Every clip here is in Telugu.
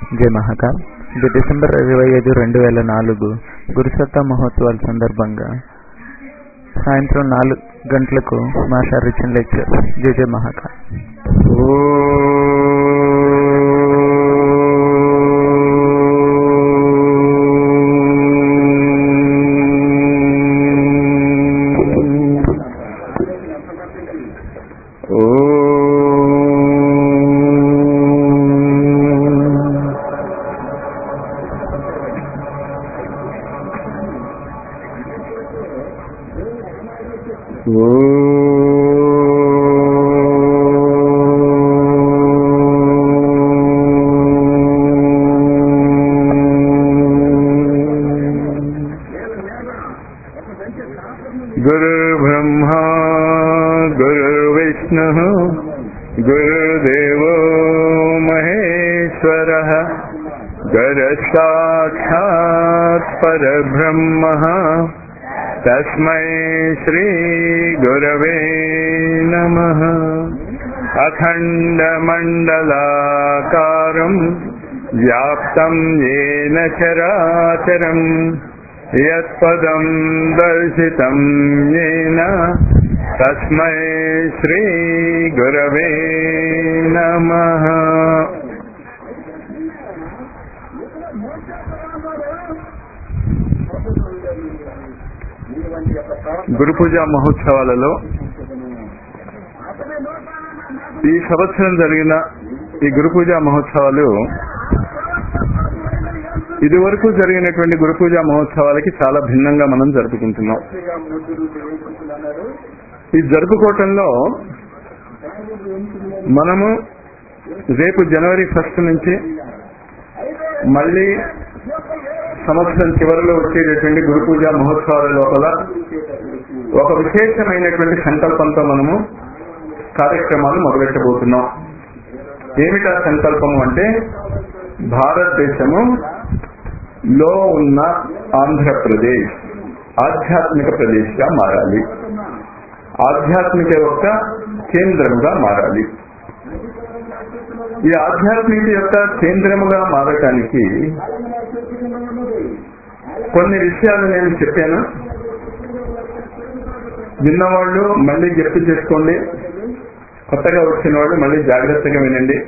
జై మహాకాల్ ఇది డిసెంబర్ ఇరవై ఐదు రెండు వేల నాలుగు గురుసత్తా మహోత్సవాల సందర్భంగా సాయంత్రం నాలుగు గంటలకు మా సార్ ఇచ్చిన లెక్చర్ జై జై మహాకాల్ गुरुर्ब्रह्मा गुरुर्विष्णुः गुरुदेवो महेश्वरः गुरसाक्षात् परब्रह्मः तस्मै श्रीगुरवे नमः अखण्डमण्डलाकारम् व्याप्तम् येन चराचरम् यत्पदम् दर्शितम् येन तस्मै श्रीगुरवे नमः గురు పూజ మహోత్సవాలలో ఈ సంవత్సరం జరిగిన ఈ గురు పూజ మహోత్సవాలు ఇది వరకు జరిగినటువంటి గురు పూజ మహోత్సవాలకి చాలా భిన్నంగా మనం జరుపుకుంటున్నాం ఈ జరుపుకోవటంలో మనము రేపు జనవరి ఫస్ట్ నుంచి మళ్ళీ సంవత్సరం చివరిలో వచ్చేటటువంటి గురు పూజ మహోత్సవాల లోపల ఒక విశేషమైనటువంటి సంకల్పంతో మనము కార్యక్రమాలు మొదలెట్టబోతున్నాం ఏమిటా సంకల్పము అంటే భారతదేశము లో ఉన్న ఆంధ్రప్రదేశ్ ఆధ్యాత్మిక ప్రదేశ్గా మారాలి ఆధ్యాత్మిక యొక్క కేంద్రముగా మారాలి ఈ ఆధ్యాత్మిక యొక్క కేంద్రముగా మారటానికి కొన్ని విషయాలు నేను చెప్పాను విన్నవాళ్ళు మళ్ళీ జప్తు చేసుకోండి కొత్తగా వచ్చిన వాళ్ళు మళ్ళీ జాగ్రత్తగా వినండి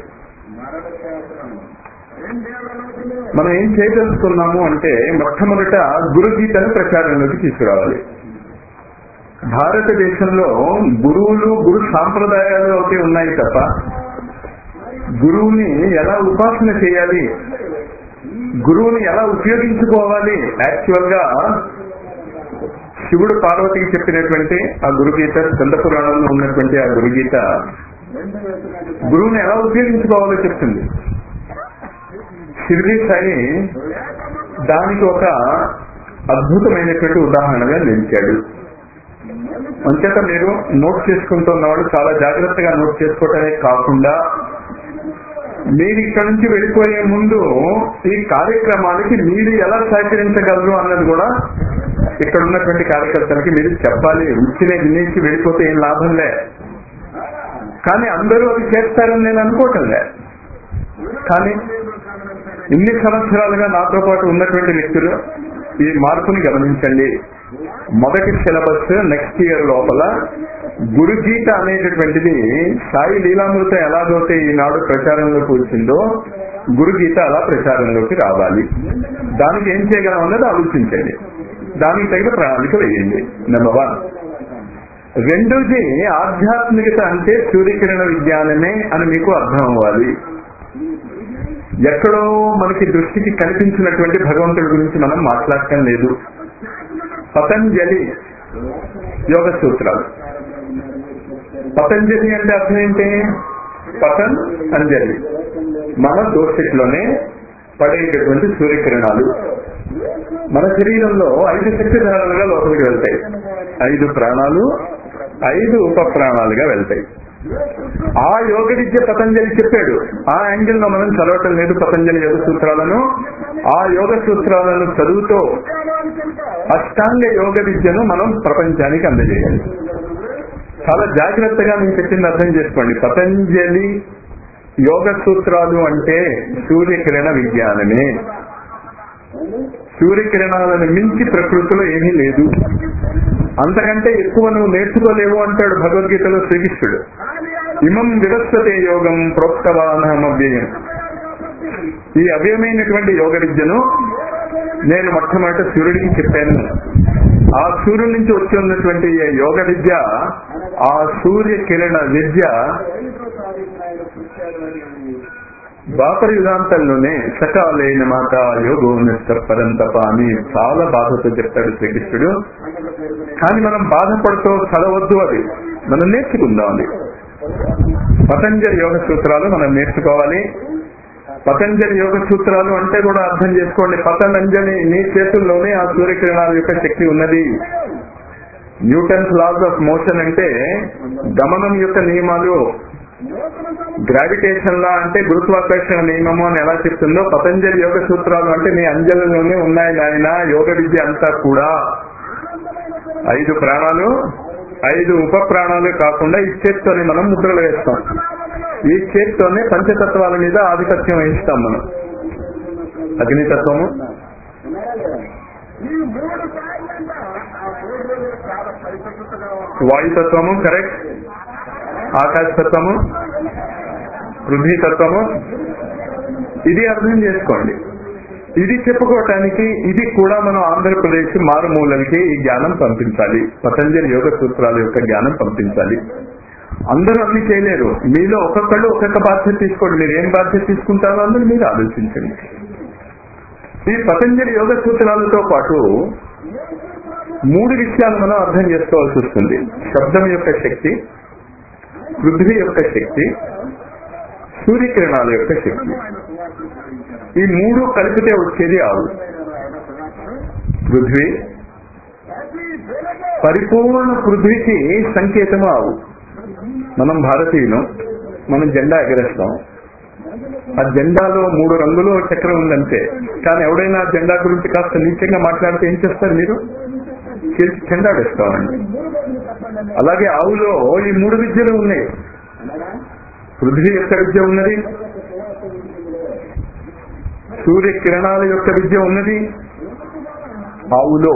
మనం ఏం చేయదలుచుకున్నాము అంటే మొట్టమొదట గురుగీతను ప్రచారంలోకి తీసుకురావాలి భారతదేశంలో గురువులు గురు సాంప్రదాయాలు ఒకటి ఉన్నాయి తప్ప గురువుని ఎలా ఉపాసన చేయాలి గురువుని ఎలా ఉపయోగించుకోవాలి యాక్చువల్ గా శివుడు పార్వతికి చెప్పినటువంటి ఆ గురుగీత స్కంద పురాణంలో ఉన్నటువంటి ఆ గురుగీత గురువుని ఎలా ఉపయోగించుకోవాలో చెప్తుంది షిరిడి సాయి దానికి ఒక అద్భుతమైనటువంటి ఉదాహరణగా నిలిచాడు అంచేత మీరు నోట్ చేసుకుంటున్న వాళ్ళు చాలా జాగ్రత్తగా నోట్ చేసుకోవటమే కాకుండా మీరు ఇక్కడ నుంచి వెళ్ళిపోయే ముందు ఈ కార్యక్రమానికి మీరు ఎలా సహకరించగలరు అన్నది కూడా ఇక్కడ ఉన్నటువంటి కార్యకర్తలకి మీరు చెప్పాలి ఉచ్చినే వినేసి వెళ్ళిపోతే ఏం లాభంలే కానీ అందరూ అది చేస్తారని నేను అనుకోవటంలే కానీ ఇన్ని సంవత్సరాలుగా నాతో పాటు ఉన్నటువంటి వ్యక్తులు ఈ మార్పుని గమనించండి మొదటి సిలబస్ నెక్స్ట్ ఇయర్ లోపల గురుగీత అనేటటువంటిది సాయి లీలామృత ఎలాగైతే ఈనాడు ప్రచారంలోకి వచ్చిందో గురుగీత అలా ప్రచారంలోకి రావాలి దానికి ఏం చేయగలం అన్నది ఆలోచించండి దానికి తగిన ప్రణాళిక వేయండి నెంబర్ వన్ రెండోది ఆధ్యాత్మికత అంటే సూర్యకిరణ విజ్ఞానమే అని మీకు అర్థం అవ్వాలి ఎక్కడో మనకి దృష్టికి కనిపించినటువంటి భగవంతుడి గురించి మనం మాట్లాడటం లేదు పతంజలి యోగ సూత్రాలు పతంజలి అంటే అర్థం ఏంటి పతన్ అంజలి మన దోషిట్లోనే పడేటటువంటి సూర్యకిరణాలు మన శరీరంలో ఐదు శక్తి ధారణలుగా లోపలికి వెళ్తాయి ఐదు ప్రాణాలు ఐదు ఉప ప్రాణాలుగా వెళ్తాయి ఆ యోగ విద్య పతంజలి చెప్పాడు ఆ యాంగిల్ లో మనం చదవటం లేదు పతంజలి యోగ సూత్రాలను ఆ యోగ సూత్రాలను చదువుతో అష్టాంగ యోగ విద్యను మనం ప్రపంచానికి అందజేయాలి చాలా జాగ్రత్తగా నేను చెప్పింది అర్థం చేసుకోండి పతంజలి యోగ సూత్రాలు అంటే సూర్యకిరణ విజ్ఞానమే సూర్యకిరణాలను మించి ప్రకృతిలో ఏమీ లేదు అంతకంటే ఎక్కువ నువ్వు నేర్చుకోలేవు అంటాడు భగవద్గీతలో శ్రీకృష్ణుడు ఇమం వివస్వతే యోగం ప్రోక్తవానమవ్యయం ఈ అవ్యయమైనటువంటి యోగ విద్యను నేను మొట్టమొదట సూర్యుడికి చెప్పాను ఆ సూర్యుడి నుంచి వచ్చి ఉన్నటువంటి ఈ యోగ విద్య ఆ సూర్య కిరణ విద్య ద్వాపర యుగాంతంలోనే సకాలైన మాట యోగో నిస్తపరంతప అని చాలా బాధతో చెప్తాడు శ్రీకృష్ణుడు కానీ మనం బాధపడుతూ చదవద్దు అది మనం నేర్చుకుందాం అది పతంజలి యోగ సూత్రాలు మనం నేర్చుకోవాలి పతంజలి యోగ సూత్రాలు అంటే కూడా అర్థం చేసుకోండి పతంజలి నీ చేతుల్లోనే ఆ సూర్యకిరణాల యొక్క శక్తి ఉన్నది న్యూటన్స్ లాస్ ఆఫ్ మోషన్ అంటే గమనం యొక్క నియమాలు గ్రావిటేషన్ లా అంటే గురుత్వాకర్షణ నియమము అని ఎలా చెప్తుందో పతంజలి యోగ సూత్రాలు అంటే నీ అంజలిలోనే ఉన్నాయి నాయన యోగ విద్య అంతా కూడా ఐదు ప్రాణాలు ఐదు ఉప ప్రాణాలు కాకుండా ఈ చేత్తోనే మనం ముద్రలు వేస్తాం ఈ చేత్తోనే పంచతత్వాల మీద ఆధిపత్యం వహిస్తాం మనం అగ్నితత్వము వాయుతత్వము కరెక్ట్ ఆకాశతత్వము పృథ్వీతత్వము ఇది అర్థం చేసుకోండి ఇది చెప్పుకోవటానికి ఇది కూడా మనం ఆంధ్రప్రదేశ్ మారుమూలకి ఈ జ్ఞానం పంపించాలి పతంజలి యోగ సూత్రాల యొక్క జ్ఞానం పంపించాలి అందరూ అన్ని చేయలేరు మీలో ఒక్కొక్కళ్ళు ఒక్కొక్క బాధ్యత తీసుకోండి మీరు ఏం బాధ్యత తీసుకుంటారో అందరూ మీరు ఆలోచించండి ఈ పతంజలి యోగ సూత్రాలతో పాటు మూడు విషయాలు మనం అర్థం చేసుకోవాల్సి వస్తుంది శబ్దం యొక్క శక్తి పృథ్వీ యొక్క శక్తి సూర్యకిరణాల యొక్క శక్తి ఈ మూడు కలిపితే వచ్చేది ఆవు పృథ్వీ పరిపూర్ణ పృథ్వీకి సంకేతము ఆవు మనం భారతీయులం మనం జెండా ఎగరేస్తాం ఆ జెండాలో మూడు రంగులు చక్రం ఉందంటే కానీ ఎవడైనా జెండా గురించి కాస్త నీచంగా మాట్లాడితే ఏం చేస్తారు మీరు చేసి చెండాడేస్తామండి అలాగే ఆవులో ఈ మూడు విద్యలు ఉన్నాయి పృథ్వీ యొక్క విద్య ఉన్నది సూర్య కిరణాల యొక్క విద్య ఉన్నది ఆవులో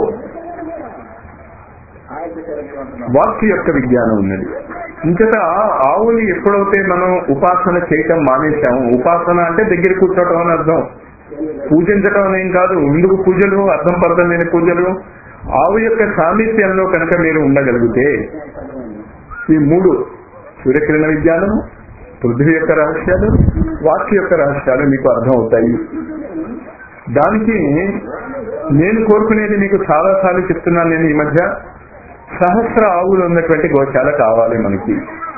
వాక్య యొక్క విజ్ఞానం ఉన్నది ఇంకట ఆవుని ఎప్పుడైతే మనం ఉపాసన చేయటం మానేశాము ఉపాసన అంటే దగ్గర కూర్చోవటం అని అర్థం పూజించటం అనేం కాదు ఎందుకు పూజలు అర్థం పర్థం లేని పూజలు ఆవు యొక్క సామీప్యంలో కనుక మీరు ఉండగలిగితే ఈ మూడు సూర్యకిరణ విజ్ఞానము పృథ్వీ యొక్క రహస్యాలు వాక్య యొక్క రహస్యాలు మీకు అర్థం అవుతాయి దానికి నేను కోరుకునేది మీకు చాలా సార్లు చెప్తున్నాను నేను ఈ మధ్య సహస్ర ఆవులు ఉన్నటువంటి గోశాల కావాలి మనకి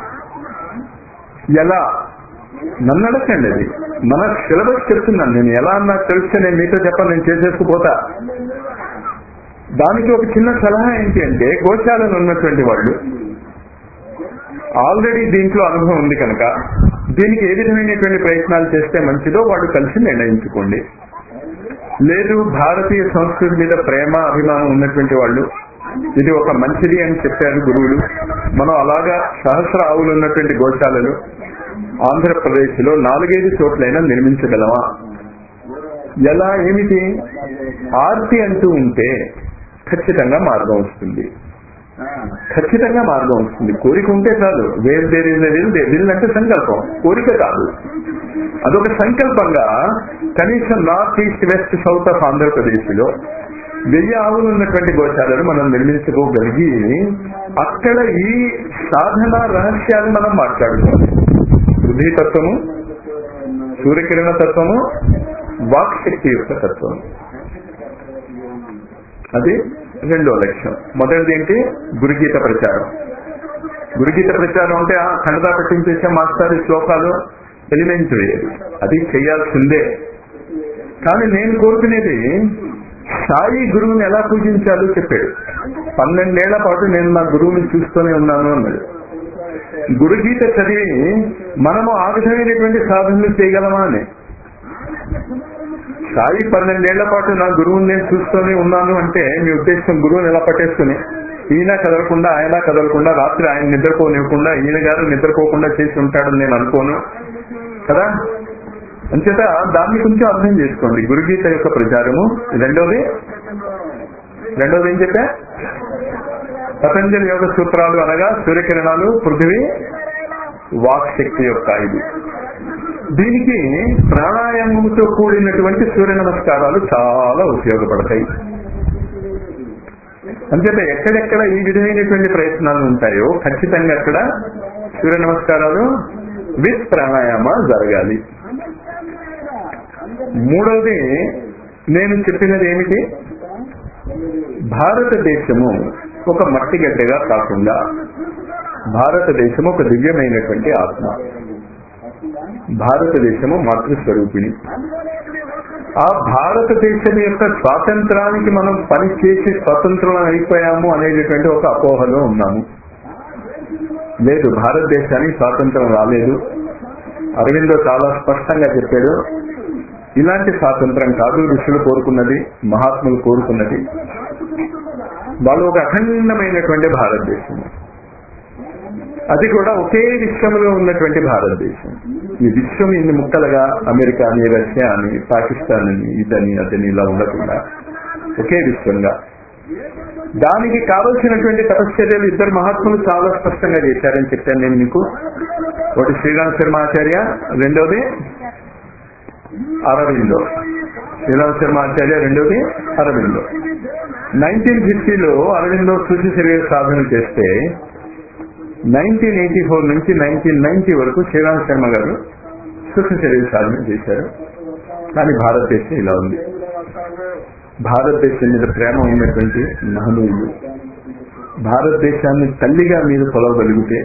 ఎలా నన్ను అడగండి అది మన సిలబస్ చెప్తున్నాను నేను ఎలా నాకు తెలిస్తే నేను మీతో చెప్పను నేను చేసేసుకుపోతా దానికి ఒక చిన్న సలహా ఏంటి అంటే గోశాలలో ఉన్నటువంటి వాళ్ళు ఆల్రెడీ దీంట్లో అనుభవం ఉంది కనుక దీనికి ఏ విధమైనటువంటి ప్రయత్నాలు చేస్తే మంచిదో వాళ్ళు కలిసి నిర్ణయించుకోండి లేదు భారతీయ సంస్కృతి మీద ప్రేమ అభిమానం ఉన్నటువంటి వాళ్ళు ఇది ఒక మంచిది అని చెప్పారు గురువులు మనం అలాగా సహస్ర ఆవులు ఉన్నటువంటి గోశాలలు ఆంధ్రప్రదేశ్ లో నాలుగైదు చోట్లైనా నిర్మించగలమా ఎలా ఏమిటి ఆర్తి అంటూ ఉంటే ఖచ్చితంగా మార్గం వస్తుంది ఖచ్చితంగా మార్గం వస్తుంది కోరిక ఉంటే చాలు వేరు దేర్ ఇస్ విల్ విల్ అంటే సంకల్పం కోరిక కాదు అదొక సంకల్పంగా కనీసం north east west south of Andhra Pradesh లో వెయ్యి ఆవులు ఉన్నటువంటి గోశాలను మనం నిర్మించుకోగలిగి అక్కడ ఈ సాధన రహస్యాలు మనం మాట్లాడుకోవాలి పృథ్వీ తత్వము సూర్యకిరణ తత్వము వాక్శక్తి యొక్క తత్వము అది రెండో లక్ష్యం మొదటిది ఏంటి గురుగీత ప్రచారం గురుగీత ప్రచారం అంటే ఆ ఖండదా పెట్టించేసే మాస్టర్ ఈ శ్లోకాలు ఎలిమెంటరీ అది చేయాల్సిందే కానీ నేను కోరుకునేది సాయి గురువుని ఎలా పూజించాలో చెప్పాడు పన్నెండేళ్ల పాటు నేను నా గురువుని చూస్తూనే ఉన్నాను అన్నాడు గురుగీత చదివి మనము ఆ విధమైనటువంటి సాధనలు చేయగలమా అని సాయి పన్నెండేళ్ల పాటు నా గురువుని నేను చూస్తూనే ఉన్నాను అంటే మీ ఉద్దేశం గురువుని ఎలా పట్టేసుకుని ఈయన కదలకుండా ఆయన కదలకుండా రాత్రి ఆయన నిద్రపోనివ్వకుండా ఈయన గారు నిద్రపోకుండా చేసి ఉంటాడని నేను అనుకోను కదా అంచేత దాన్ని కొంచెం అర్థం చేసుకోండి గురుగీత యొక్క ప్రచారము రెండోది రెండోది ఏం చెప్పా పతంజలి యోగ సూత్రాలు అనగా సూర్యకిరణాలు పృథివీ వాక్ శక్తి యొక్క ఇది దీనికి ప్రాణాయామముతో కూడినటువంటి సూర్య నమస్కారాలు చాలా ఉపయోగపడతాయి అంచేత ఎక్కడెక్కడ ఈ విధమైనటువంటి ప్రయత్నాలు ఉంటాయో ఖచ్చితంగా అక్కడ సూర్య నమస్కారాలు విత్ ప్రాణాయామ జరగాలి మూడవది నేను చెప్పినది ఏమిటి భారతదేశము ఒక మట్టిగడ్డగా కాకుండా భారతదేశము ఒక దివ్యమైనటువంటి ఆత్మ భారతదేశము మాతృస్వరూపిణి ఆ భారతదేశం యొక్క స్వాతంత్రానికి మనం పనిచేసి స్వతంత్రం అయిపోయాము అనేటటువంటి ఒక అపోహలో ఉన్నాము లేదు భారతదేశానికి స్వాతంత్రం రాలేదు అరవిందో చాలా స్పష్టంగా చెప్పాడు ఇలాంటి స్వాతంత్రం కాదు ఋషులు కోరుకున్నది మహాత్ములు కోరుకున్నది వాళ్ళు ఒక అఖండమైనటువంటి భారతదేశం అది కూడా ఒకే విశ్వంలో ఉన్నటువంటి భారతదేశం ఈ విశ్వం ఇన్ని ముక్కలుగా అమెరికా అని రష్యా అని పాకిస్తాన్ అని ఇదని అదని ఇలా ఉండకుండా ఒకే విశ్వంగా దానికి కావలసినటువంటి తపశ్చర్యలు ఇద్దరు మహాత్ములు చాలా స్పష్టంగా చేశారని చెప్పాను నేను మీకు ఒకటి శ్రీరామ్ శర్మ ఆచార్య రెండోది అరవిందో శ్రీరామ్ శర్మ ఆచార్య రెండోది అరవిందో నైన్టీన్ ఫిఫ్టీలో అరవిందో సూచి శరీర సాధన చేస్తే నైన్టీన్ ఎయిటీ ఫోర్ నుంచి నైన్టీన్ నైన్టీ వరకు శ్రీరామ్ శర్మ గారు సూక్ష్మ శరీర సాధన చేశారు కానీ భారతదేశం ఇలా ఉంది భారతదేశం మీద ప్రేమ ఉన్నటువంటి మహనీయులు భారతదేశాన్ని తల్లిగా మీరు కొలవగలిగితే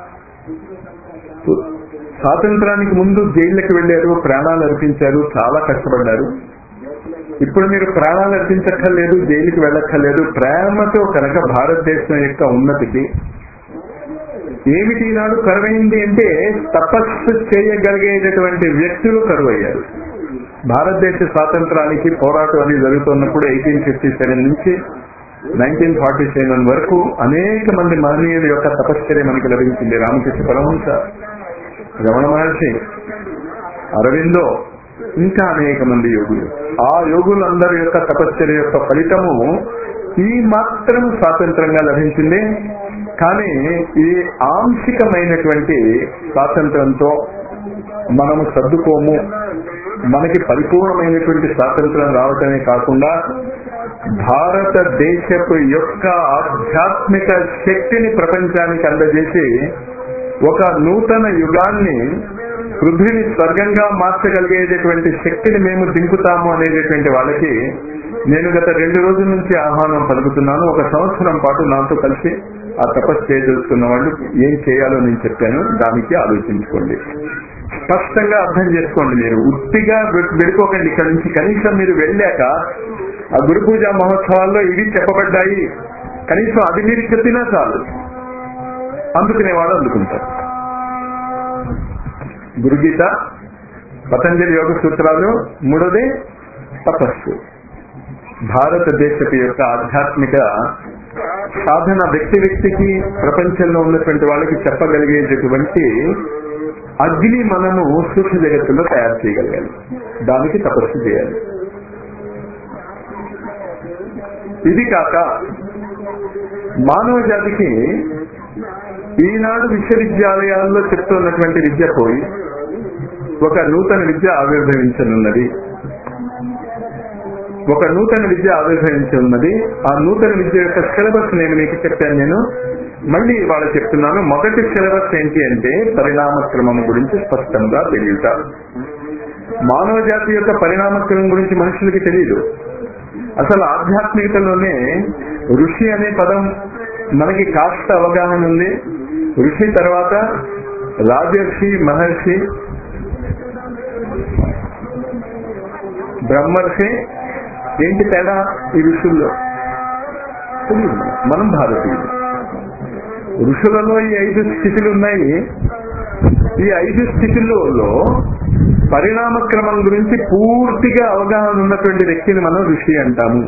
స్వాతంత్రానికి ముందు జైళ్ళకి వెళ్లారు ప్రాణాలు అర్పించారు చాలా కష్టపడ్డారు ఇప్పుడు మీరు ప్రాణాలు అర్పించక్కర్లేదు జైలుకి వెళ్ళక్కర్లేదు ప్రేమతో కనుక భారతదేశం యొక్క ఉన్నతికి ఏమిటి ఈనాడు కరువైంది అంటే తపస్సు చేయగలిగేటటువంటి వ్యక్తులు కరువయ్యారు భారతదేశ స్వాతంత్రానికి పోరాటం అనేది జరుగుతున్నప్పుడు ఎయిటీన్ ఫిఫ్టీ సెవెన్ నుంచి నైన్టీన్ ఫార్టీ సెవెన్ వరకు అనేక మంది మహనీయుల యొక్క తపశ్చర్య మనకి లభించింది రామకృష్ణ పరమహంస రమణ మహర్షి అరవిందో ఇంకా అనేక మంది యోగులు ఆ యోగులందరి యొక్క తపశ్చర్య యొక్క ఫలితము ఈ మాత్రం స్వాతంత్రంగా లభించింది కానీ ఈ ఆంశికమైనటువంటి స్వాతంత్రంతో మనము సర్దుకోము మనకి పరిపూర్ణమైనటువంటి స్వాతంత్రం రావటమే కాకుండా భారతదేశపు యొక్క ఆధ్యాత్మిక శక్తిని ప్రపంచానికి అందజేసి ఒక నూతన యుగాన్ని పృథ్వీని స్వర్గంగా మార్చగలిగేటటువంటి శక్తిని మేము దింపుతాము అనేటటువంటి వాళ్ళకి నేను గత రెండు రోజుల నుంచి ఆహ్వానం పలుకుతున్నాను ఒక సంవత్సరం పాటు నాతో కలిసి ఆ తపస్సు చేయదలుచుకున్న వాళ్ళు ఏం చేయాలో నేను చెప్పాను దానికి ఆలోచించుకోండి స్పష్టంగా అర్థం చేసుకోండి మీరు ఉత్తిగా వెళ్ళిపోకండి ఇక్కడ నుంచి కనీసం మీరు వెళ్ళాక ఆ గురు పూజ మహోత్సవాల్లో ఇవి చెప్పబడ్డాయి కనీసం అది మీరు చెప్పినా చాలు అందుకునేవాడు అందుకుంటారు గురుగీత పతంజలి యోగ సూత్రాలు మూడోది తపస్సు భారతదేశపు యొక్క ఆధ్యాత్మిక సాధన వ్యక్తి వ్యక్తికి ప్రపంచంలో ఉన్నటువంటి వాళ్ళకి చెప్పగలిగేటటువంటి అగ్ని మనము సూక్ష్మ జగత్తులో తయారు చేయగలగాలి దానికి తపస్సు చేయాలి ఇది కాక మానవ జాతికి ఈనాడు విశ్వవిద్యాలయాల్లో చెప్తున్నటువంటి విద్య పోయి ఒక నూతన విద్య ఆవిర్భవించనున్నది ఒక నూతన విద్య ఆవిర్భవించనున్నది ఆ నూతన విద్య యొక్క సిలబస్ నేను మీకు చెప్పాను నేను మళ్ళీ ఇవాళ చెప్తున్నాను మొదటి సిలబస్ ఏంటి అంటే పరిణామ క్రమం గురించి స్పష్టంగా తెలియట మానవ జాతి యొక్క పరిణామ క్రమం గురించి మనుషులకి తెలియదు అసలు ఆధ్యాత్మికతలోనే ఋషి అనే పదం మనకి కాస్త అవగాహన ఉంది ఋషి తర్వాత రాజర్షి మహర్షి బ్రహ్మర్షి ఏంటి తేడా ఈ ఋషుల్లో తెలియదు మనం భారతీయులు ఋషులలో ఈ ఐదు స్థితులు ఉన్నాయి ఈ ఐదు స్థితుల్లో పరిణామ క్రమం గురించి పూర్తిగా అవగాహన ఉన్నటువంటి వ్యక్తిని మనం ఋషి అంటాము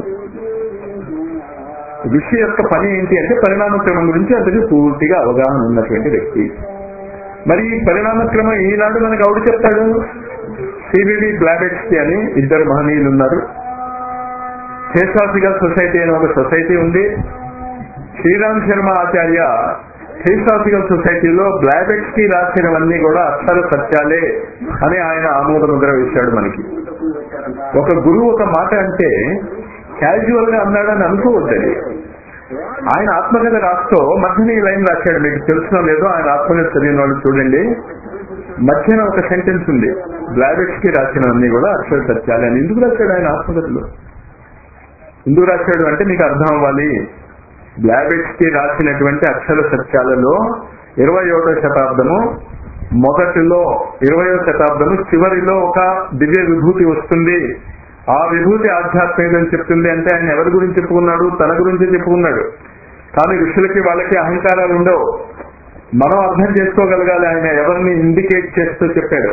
ఋషి యొక్క పని ఏంటి అంటే పరిణామ క్రమం గురించి అతనికి పూర్తిగా అవగాహన ఉన్నటువంటి వ్యక్తి మరి ఈ పరిణామ క్రమం ఈనాడు మనకు ఎవడు చెప్తాడు సిబిడి బ్లాబెట్స్కి అని ఇద్దరు మహనీయులు ఉన్నారు థియోసాఫికల్ సొసైటీ అనే ఒక సొసైటీ ఉంది శ్రీరామ్ శర్మ ఆచార్య థియోసాఫికల్ సొసైటీలో బ్లాబెట్స్ కి రాసినవన్నీ కూడా అక్షర సత్యాలే అని ఆయన ఆమోద ముద్ర వేశాడు మనకి ఒక గురువు ఒక మాట అంటే క్యాజువల్ గా అన్నాడని అనుకోవద్దండి ఆయన ఆత్మకథ రాస్తూ మధ్యన ఈ లైన్ రాశాడు మీకు తెలుసునో లేదో ఆయన ఆత్మకథ చదివిన వాళ్ళు చూడండి మధ్యన ఒక సెంటెన్స్ ఉంది బ్లాబెట్స్ కి రాసినవన్నీ కూడా అక్షర సత్యాలే అని ఎందుకు రాశాడు ఆయన ఆత్మకథలో ఎందుకు రాశాడు అంటే మీకు అర్థం అవ్వాలి బ్లాబెట్స్ కి రాసినటువంటి అక్షర సత్యాలలో ఇరవై ఒకటో శతాబ్దము మొదటిలో ఇరవయో శతాబ్దము చివరిలో ఒక దివ్య విభూతి వస్తుంది ఆ విభూతి ఆధ్యాత్మికని చెప్తుంది అంటే ఆయన ఎవరి గురించి చెప్పుకున్నాడు తన గురించి చెప్పుకున్నాడు కానీ ఋషులకి వాళ్ళకి అహంకారాలు ఉండవు మనం అర్థం చేసుకోగలగాలి ఆయన ఎవరిని ఇండికేట్ చేస్తూ చెప్పాడు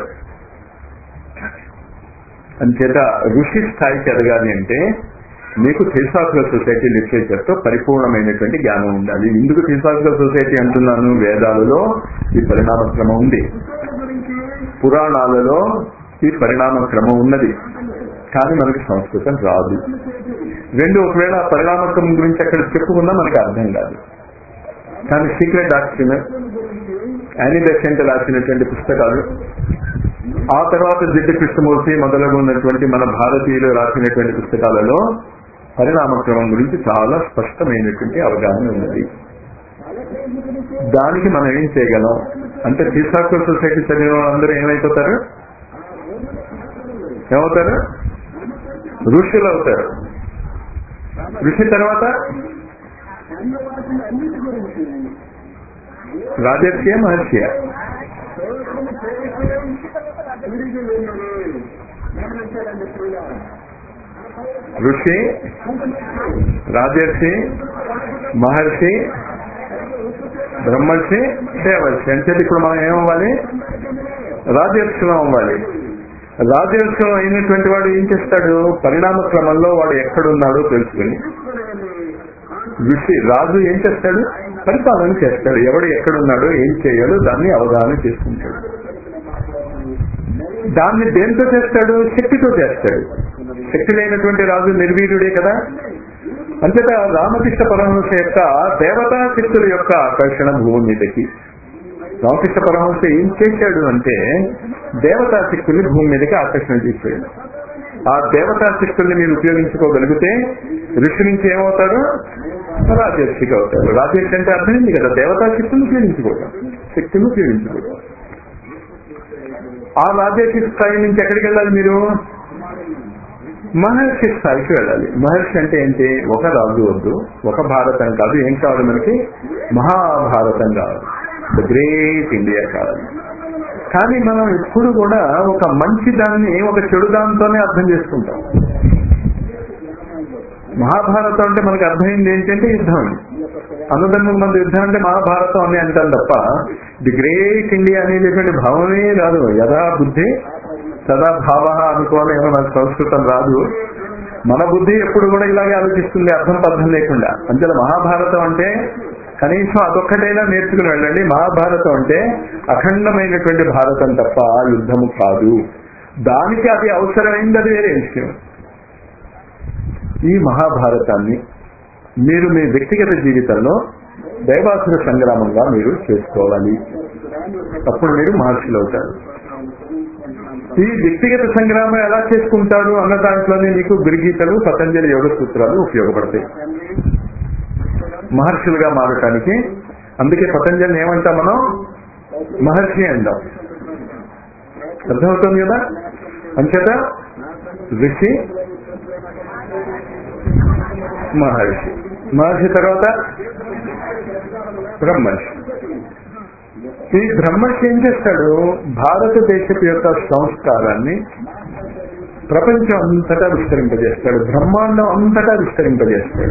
అంచేత ఋషి స్థాయికి ఎదగాలి అంటే మీకు థియోసాఫికల్ సొసైటీ లిటరేచర్ తో పరిపూర్ణమైనటువంటి జ్ఞానం ఉండాలి ఎందుకు థియోసాఫికల్ సొసైటీ అంటున్నాను వేదాలలో ఈ పరిణామ క్రమం ఉంది పురాణాలలో ఈ పరిణామ క్రమం ఉన్నది కానీ మనకి సంస్కృతం రాదు రెండు ఒకవేళ ఆ పరిణామ క్రమం గురించి అక్కడ చెప్పుకున్నా మనకి అర్థం కాదు కానీ సీక్రెట్ డాక్టర్ యానీ బెసెంట్ రాసినటువంటి పుస్తకాలు ఆ తర్వాత జిడ్డు కృష్ణమూర్తి మొదలగు ఉన్నటువంటి మన భారతీయులు రాసినటువంటి పుస్తకాలలో పరిణామ క్రమం గురించి చాలా స్పష్టమైనటువంటి అవగాహన ఉన్నది దానికి మనం ఏం చేయగలం అంటే థియోసాఫికల్ సొసైటీ చదివిన వాళ్ళందరూ ఏమైపోతారు ఏమవుతారు ఋషులు అవుతారు ఋషి తర్వాత రాజర్షియ మహర్షియ ఋషి రాజర్షి మహర్షి బ్రహ్మర్షి దేవర్షి అంటే ఇప్పుడు మనం ఏమవ్వాలి రాజర్షులం అవ్వాలి రాజర్షులం అయినటువంటి వాడు ఏం చేస్తాడు పరిణామ క్రమంలో వాడు ఎక్కడున్నాడో తెలుసుకుని ఋషి రాజు ఏం చేస్తాడు పరిపాలన చేస్తాడు ఎవడు ఎక్కడున్నాడో ఏం చేయాలో దాన్ని అవగాహన చేసుకుంటాడు దాన్ని దేంతో చేస్తాడు శక్తితో చేస్తాడు శక్తి లేనటువంటి రాజు నిర్వీర్యుడే కదా అంతేత రామకృష్ణ పరమహంస యొక్క దేవతా శక్తుల యొక్క ఆకర్షణ భూమి మీదకి రామకృష్ణ పరమహంస ఏం చేశాడు అంటే దేవతా శక్తుల్ని భూమి మీదకి ఆకర్షణ చేశాడు ఆ దేవతా శక్తుల్ని మీరు ఉపయోగించుకోగలిగితే ఋషి నుంచి ఏమవుతారు రాజర్షికి అవుతారు రాజర్షి అంటే అర్థమైంది కదా దేవతా శక్తులను ఉపయోగించుకోవటం శక్తిని ఉపయోగించుకోవటం ఆ రాజర్షి స్థాయి నుంచి ఎక్కడికి వెళ్ళాలి మీరు మహర్షి స్థాయికి వెళ్ళాలి మహర్షి అంటే ఏంటి ఒక రాజు వద్దు ఒక భారతం కాదు ఏం కావాలి మనకి మహాభారతం కావాలి ద గ్రేట్ ఇండియా కావాలి కానీ మనం ఎప్పుడు కూడా ఒక మంచి దాన్ని ఒక చెడు దాంతోనే అర్థం చేసుకుంటాం మహాభారతం అంటే మనకు అర్థమైంది ఏంటంటే యుద్ధం అని అన్నదమ్ముల మంది యుద్ధం అంటే మహాభారతం అని అంటాం తప్ప ది గ్రేట్ ఇండియా అనేటువంటి భావమే రాదు యథా బుద్ధి సదా భావ అనుకోవాలి ఏమో నాకు సంస్కృతం రాదు మన బుద్ధి ఎప్పుడు కూడా ఇలాగే ఆలోచిస్తుంది అర్థం పర్థం లేకుండా అంతే మహాభారతం అంటే కనీసం అదొక్కటైనా నేర్చుకుని వెళ్ళండి మహాభారతం అంటే అఖండమైనటువంటి భారతం తప్ప యుద్ధము కాదు దానికి అది అవసరమైంది అది వేరే విషయం ఈ మహాభారతాన్ని మీరు మీ వ్యక్తిగత జీవితంలో దైవాసుర సంగ్రామంగా మీరు చేసుకోవాలి అప్పుడు మీరు మహర్షులు అవుతారు ఈ వ్యక్తిగత సంగ్రామం ఎలా చేసుకుంటారు అన్న దాంట్లోనే మీకు గురుగీతలు పతంజలి యోగ సూత్రాలు ఉపయోగపడతాయి మహర్షులుగా మారటానికి అందుకే పతంజలిని ఏమంటాం మనం మహర్షి అంటాం అర్థమవుతుంది కదా అంచేత ఋషి మహర్షి మహర్షి తర్వాత బ్రహ్మర్షి ఈ బ్రహ్మర్షి ఏం చేస్తాడు భారతదేశపు యొక్క సంస్కారాన్ని ప్రపంచం అంతటా విస్తరింపజేస్తాడు బ్రహ్మాండం అంతటా విస్తరింపజేస్తాడు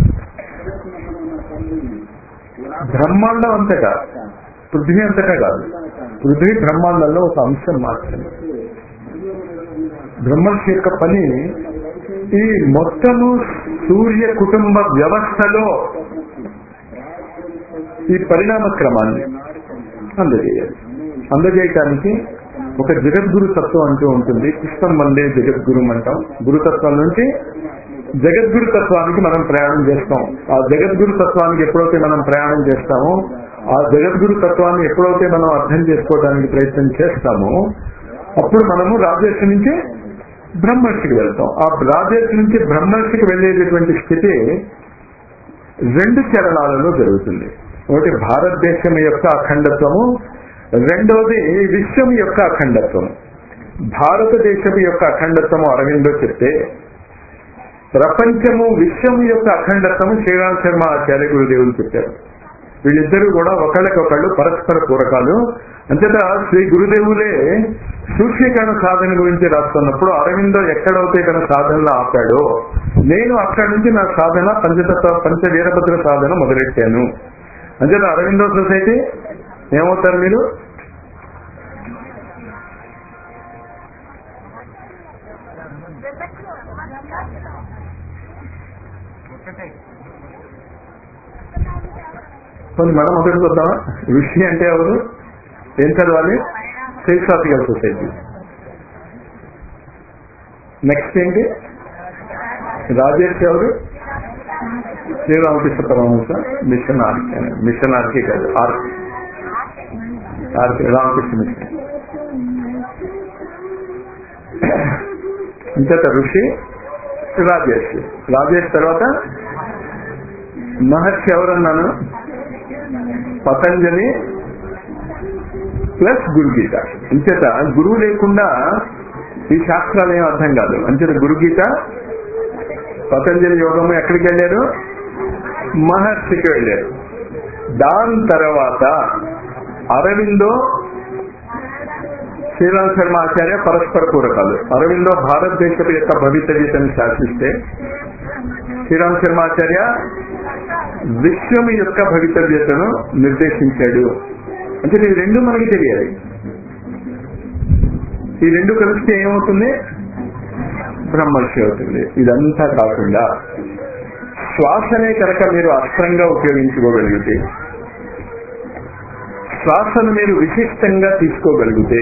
బ్రహ్మాండం అంతటా పృథ్వీ అంతటా కాదు పృథ్వీ బ్రహ్మాండంలో ఒక అంశం మాత్రమే బ్రహ్మర్షి యొక్క పని ఈ మొత్తము సూర్య కుటుంబ వ్యవస్థలో ఈ పరిణామ క్రమాన్ని అందజేయాలి అందజేయటానికి ఒక జగద్గురు తత్వం అంటూ ఉంటుంది కృష్ణం వందే జగద్గురు అంటాం గురుతత్వం నుంచి జగద్గురు తత్వానికి మనం ప్రయాణం చేస్తాం ఆ జగద్గురు తత్వానికి ఎప్పుడైతే మనం ప్రయాణం చేస్తామో ఆ జగద్గురు తత్వాన్ని ఎప్పుడైతే మనం అర్థం చేసుకోవడానికి ప్రయత్నం చేస్తామో అప్పుడు మనము రాజర్షి నుంచి బ్రహ్మర్షికి వెళ్తాం ఆ రాజర్షి నుంచి బ్రహ్మర్షికి వెళ్ళేటటువంటి స్థితి రెండు చరణాలలో జరుగుతుంది ఒకటి భారతదేశం యొక్క అఖండత్వము రెండవది విశ్వం యొక్క అఖండత్వము భారతదేశం యొక్క అఖండత్వము అరవిందో చెప్తే ప్రపంచము విశ్వం యొక్క అఖండత్వము శ్రీరామ్ శర్మ ఆచార్య గురుదేవులు చెప్పారు వీళ్ళిద్దరూ కూడా ఒకళ్ళకొకళ్ళు పరస్పర పూరకాలు అంతేత శ్రీ గురుదేవులే సూక్ష్మీకరణ సాధన గురించి రాస్తున్నప్పుడు అరవిందో ఎక్కడైతే తన సాధనలో ఆపాడో నేను అక్కడి నుంచి నా సాధన పంచతత్వ పంచ వీరభద్ర సాధన మొదలెట్టాను అంతేత అరవిందో సొసైటీ ఏమవుతారు మీరు కొన్ని మనం మొదటి చూద్దామా ఋషి అంటే ఎవరు ఏం చదవాలి ఫిలసాఫికల్ సొసైటీ నెక్స్ట్ ఏంటి రాజేష్ ఎవరు శ్రీరామకృష్ణ పరమహంస మిషన్ ఆర్కి మిషన్ ఆర్కి కాదు ఆర్కి ఆర్కి రామకృష్ణ మిషన్ ఇంత ఋషి రాజేష్ రాజేష్ తర్వాత మహర్షి ఎవరన్నాను పతంజలి ప్లస్ గురుగీత అంచేత గురువు లేకుండా ఈ శాస్త్రాలు ఏం అర్థం కాదు అంచేత గురుగీత పతంజలి యోగము ఎక్కడికి వెళ్ళారు మహర్షికి వెళ్ళారు దాని తర్వాత అరవిందో శ్రీరామ్ శర్మ ఆచార్య పరస్పర పూరకాలు అరవిందో భారతదేశపు యొక్క భవితవ్యతను శాసిస్తే శ్రీరామ్ శర్మ ఆచార్య విశ్వం యొక్క భవితవ్యతను నిర్దేశించాడు అంటే ఈ రెండు మనకి తెలియాలి ఈ రెండు కలిస్తే ఏమవుతుంది బ్రహ్మర్షి అవుతుంది ఇదంతా కాకుండా శ్వాసనే కనుక మీరు అస్త్రంగా ఉపయోగించుకోగలిగితే శ్వాసను మీరు విశిష్టంగా తీసుకోగలిగితే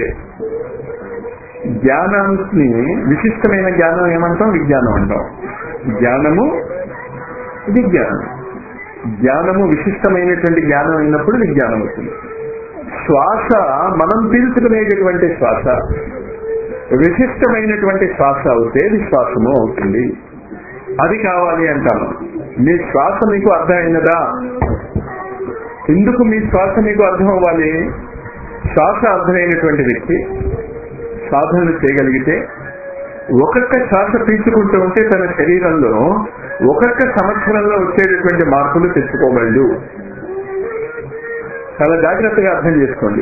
జ్ఞానాన్ని విశిష్టమైన జ్ఞానం ఏమంటాం విజ్ఞానం అంటాం జ్ఞానము విజ్ఞానం జ్ఞానము విశిష్టమైనటువంటి జ్ఞానం అయినప్పుడు విజ్ఞానం అవుతుంది శ్వాస మనం పీల్చుకునేటటువంటి శ్వాస విశిష్టమైనటువంటి శ్వాస అవుతే విశ్వాసము అవుతుంది అది కావాలి అంటాను మీ శ్వాస మీకు అర్థమైనదా ఎందుకు మీ శ్వాస మీకు అర్థం అవ్వాలి శ్వాస అర్థమైనటువంటి వ్యక్తి సాధనలు చేయగలిగితే ఒక్కొక్క శ్వాస పీల్చుకుంటూ ఉంటే తన శరీరంలో ఒక్కొక్క సంవత్సరంలో వచ్చేటటువంటి మార్పులు తెచ్చుకోగలడు చాలా జాగ్రత్తగా అర్థం చేసుకోండి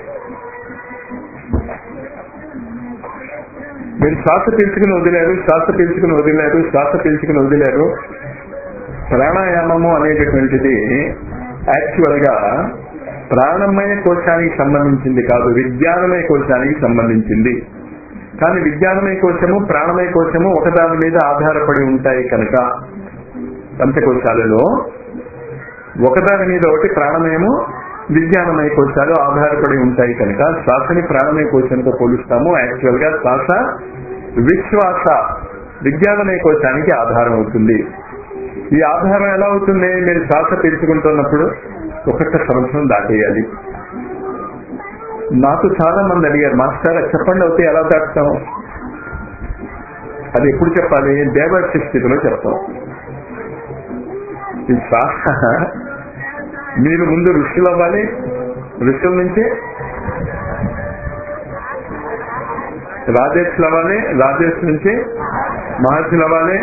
మీరు శ్వాస పీల్చుకుని వదిలేరు శ్వాస పీల్చుకుని వదిలేరు శ్వాస పీల్చుకుని వదిలేరు ప్రాణాయామము అనేటటువంటిది యాక్చువల్ గా ప్రాణమయ కోశానికి సంబంధించింది కాదు విజ్ఞానమయ కోశానికి సంబంధించింది కానీ విజ్ఞానమయ కోశము ప్రాణమయ కోశము ఒకదాని మీద ఆధారపడి ఉంటాయి కనుక పంచకోశాలలో ఒకదాని మీద ఒకటి ప్రాణమయము విజ్ఞానమయ కోశాలు ఆధారపడి ఉంటాయి కనుక శ్వాసని ప్రాణమయ కోశంతో పోలుస్తాము యాక్చువల్ గా శ్వాస విశ్వాస విజ్ఞానమయ కోశానికి ఆధారం అవుతుంది ఈ ఆధారం ఎలా అవుతుంది మీరు శ్వాస పీల్చుకుంటున్నప్పుడు ఒక్కొక్క సంవత్సరం దాటేయాలి నాకు చాలా మంది అడిగారు మాస్టర్ అది చెప్పండి అవుతే ఎలా దాటుతాం అది ఎప్పుడు చెప్పాలి దేవర్షి స్థితిలో చెప్తాం ఈ శ్వాస మీరు ముందు ఋషులు అవ్వాలి ఋషుల నుంచి రాజేష్లు అవ్వాలి రాజేష్ నుంచి మహర్షులు అవ్వాలి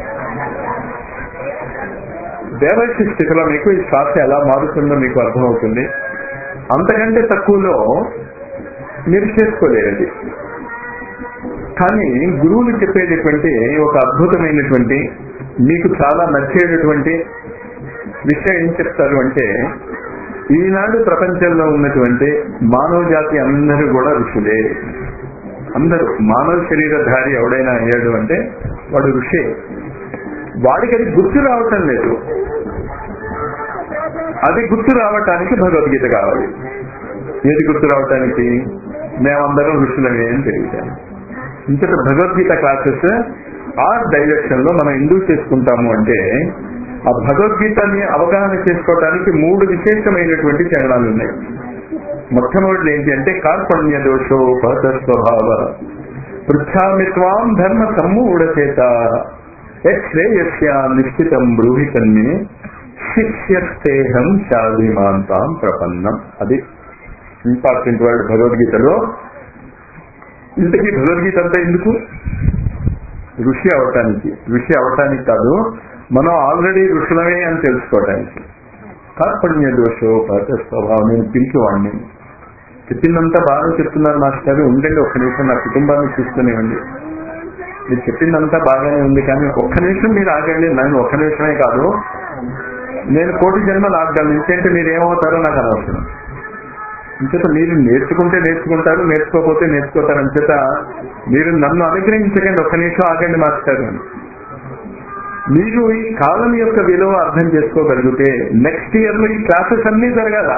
దేవర్షి స్థితిలో మీకు ఈ శ్వాస ఎలా మారుతుందో మీకు అర్థమవుతుంది అంతకంటే తక్కువలో మీరు చేసుకోలేరది కానీ గురువులు చెప్పేటటువంటి ఒక అద్భుతమైనటువంటి మీకు చాలా నచ్చేటటువంటి విషయం ఏం చెప్తారు అంటే ఈనాడు ప్రపంచంలో ఉన్నటువంటి మానవ జాతి అందరూ కూడా ఋషులే అందరూ మానవ శరీరధారి ఎవడైనా అయ్యాడు అంటే వాడు ఋషే వాడికి అది గుర్తు రావటం లేదు అది గుర్తు రావటానికి భగవద్గీత కావాలి ఏది గుర్తు రావటానికి మేమందరం ఋషులమే అని తెలియటాను ఇంతట భగవద్గీత క్లాసెస్ ఆ డైరెక్షన్ లో మనం ఎందుకు చేసుకుంటాము అంటే ఆ భగవద్గీతని అవగాహన చేసుకోవడానికి మూడు విశేషమైనటువంటి చరణాలు ఉన్నాయి మొట్టమొదటి ఏంటి అంటే కార్పణ్య దోషోపత స్వభావ పృచ్ఛామి త్వాం ధర్మ సమ్మూఢచేత యశ్రేయస్య నిశ్చితం బ్రూహి తన్మే శిష్యస్తేహం శాధిమాంతాం ప్రపన్నం అది ఇంపార్టెంట్ వర్డ్ భగవద్గీతలో ఇంతకీ భగవద్గీత అంతా ఎందుకు ఋషి అవటానికి ఋషి అవటానికి కాదు మనం ఆల్రెడీ ఋషులమే అని తెలుసుకోవటానికి కార్పణ్య దోషోపత స్వభావం నేను పిలికి వాడిని చెప్పిందంతా బాగా చెప్తున్నారు మాస్టర్ ఉండండి ఒక్క నిమిషం నా కుటుంబాన్ని చూసుకునేవండి మీరు చెప్పిందంతా బాగానే ఉంది కానీ ఒక్క నిమిషం మీరు ఆగండి నేను ఒక్క నిమిషమే కాదు నేను కోటి జన్మలు ఆగలను ఇంకేంటే మీరు ఏమవుతారో నాకు అనవసరం ఇంచేత మీరు నేర్చుకుంటే నేర్చుకుంటారు నేర్చుకోకపోతే నేర్చుకోతారు అంచేత మీరు నన్ను అనుగ్రహించకండి ఒక్క నిమిషం ఆగండి మాస్టర్ అని మీరు ఈ కాలం యొక్క విలువ అర్థం చేసుకోగలిగితే నెక్స్ట్ ఇయర్ లో ఈ క్లాసెస్ అన్ని జరగాల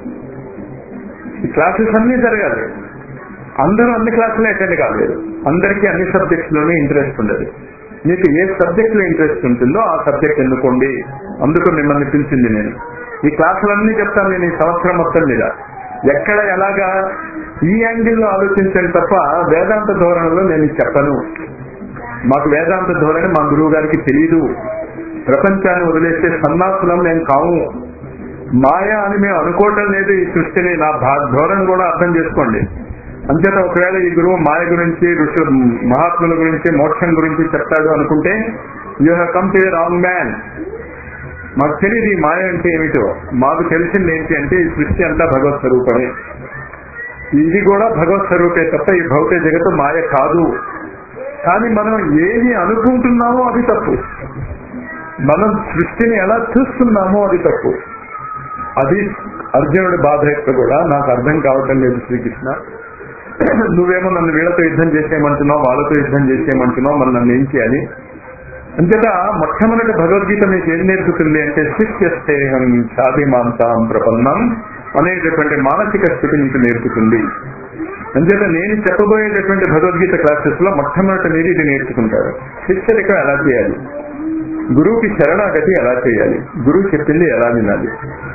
ఈ క్లాసెస్ అన్ని జరగాలి అందరూ అన్ని క్లాసులు అటెండ్ కాలేదు అందరికీ అన్ని సబ్జెక్ట్స్ లోనే ఇంట్రెస్ట్ ఉండదు మీకు ఏ సబ్జెక్ట్ లో ఇంట్రెస్ట్ ఉంటుందో ఆ సబ్జెక్ట్ ఎన్నుకోండి అందుకు మిమ్మల్ని పిలిచింది నేను ఈ క్లాసులన్నీ చెప్తాను నేను ఈ సంవత్సరం మొత్తం మీద ఎక్కడ ఎలాగా ఈ యాంగిల్లో ఆలోచించండి తప్ప వేదాంత ధోరణిలో నేను ఇది చెప్పను మాకు వేదాంత ధోరణి మా గురువు గారికి తెలియదు ప్రపంచాన్ని వదిలేసే సన్నాసులం నేను కావు మాయ అని మేము అనుకోవటం లేదు ఈ సృష్టిని నా భా ధోరణి కూడా అర్థం చేసుకోండి అంచేత ఒకవేళ ఈ గురువు మాయ గురించి ఋషు మహాత్ముల గురించి మోక్షం గురించి చెప్తాడు అనుకుంటే you have come to wrong man మాకు తెలియదు ఈ మాయ అంటే ఏమిటో మాకు తెలిసింది ఏంటి అంటే ఈ సృష్టి అంతా భగవత్ స్వరూపమే ఇది కూడా భగవత్ స్వరూపే తప్ప ఈ భౌతిక జగత్తు మాయ కాదు కానీ మనం ఏది అనుకుంటున్నామో అది తప్పు మనం సృష్టిని ఎలా చూస్తున్నామో అది తప్పు అది అర్జునుడి బాధ యొక్క కూడా నాకు అర్థం కావటం లేదు శ్రీకృష్ణ నువ్వేమో నన్ను వీళ్ళతో యుద్ధం చేసేయమంటున్నావు వాళ్ళతో యుద్ధం చేసేయమంటున్నావు మరి నన్ను ఏం చేయాలి అంతేత మొట్టమొదటి భగవద్గీత మీకు ఏం నేర్పుతుంది అంటే శిష్యస్తేహం సాధిమాంతాం ప్రపన్నం అనేటటువంటి మానసిక స్థితి మీకు నేర్పుతుంది అంచేత నేను చెప్పబోయేటటువంటి భగవద్గీత క్లాసెస్ లో మొట్టమొదటి మీరు ఇది నేర్చుకుంటారు శిష్యరికం ఎలా చేయాలి గురువుకి శరణాగతి ఎలా చేయాలి గురువు చెప్పింది ఎలా వినాలి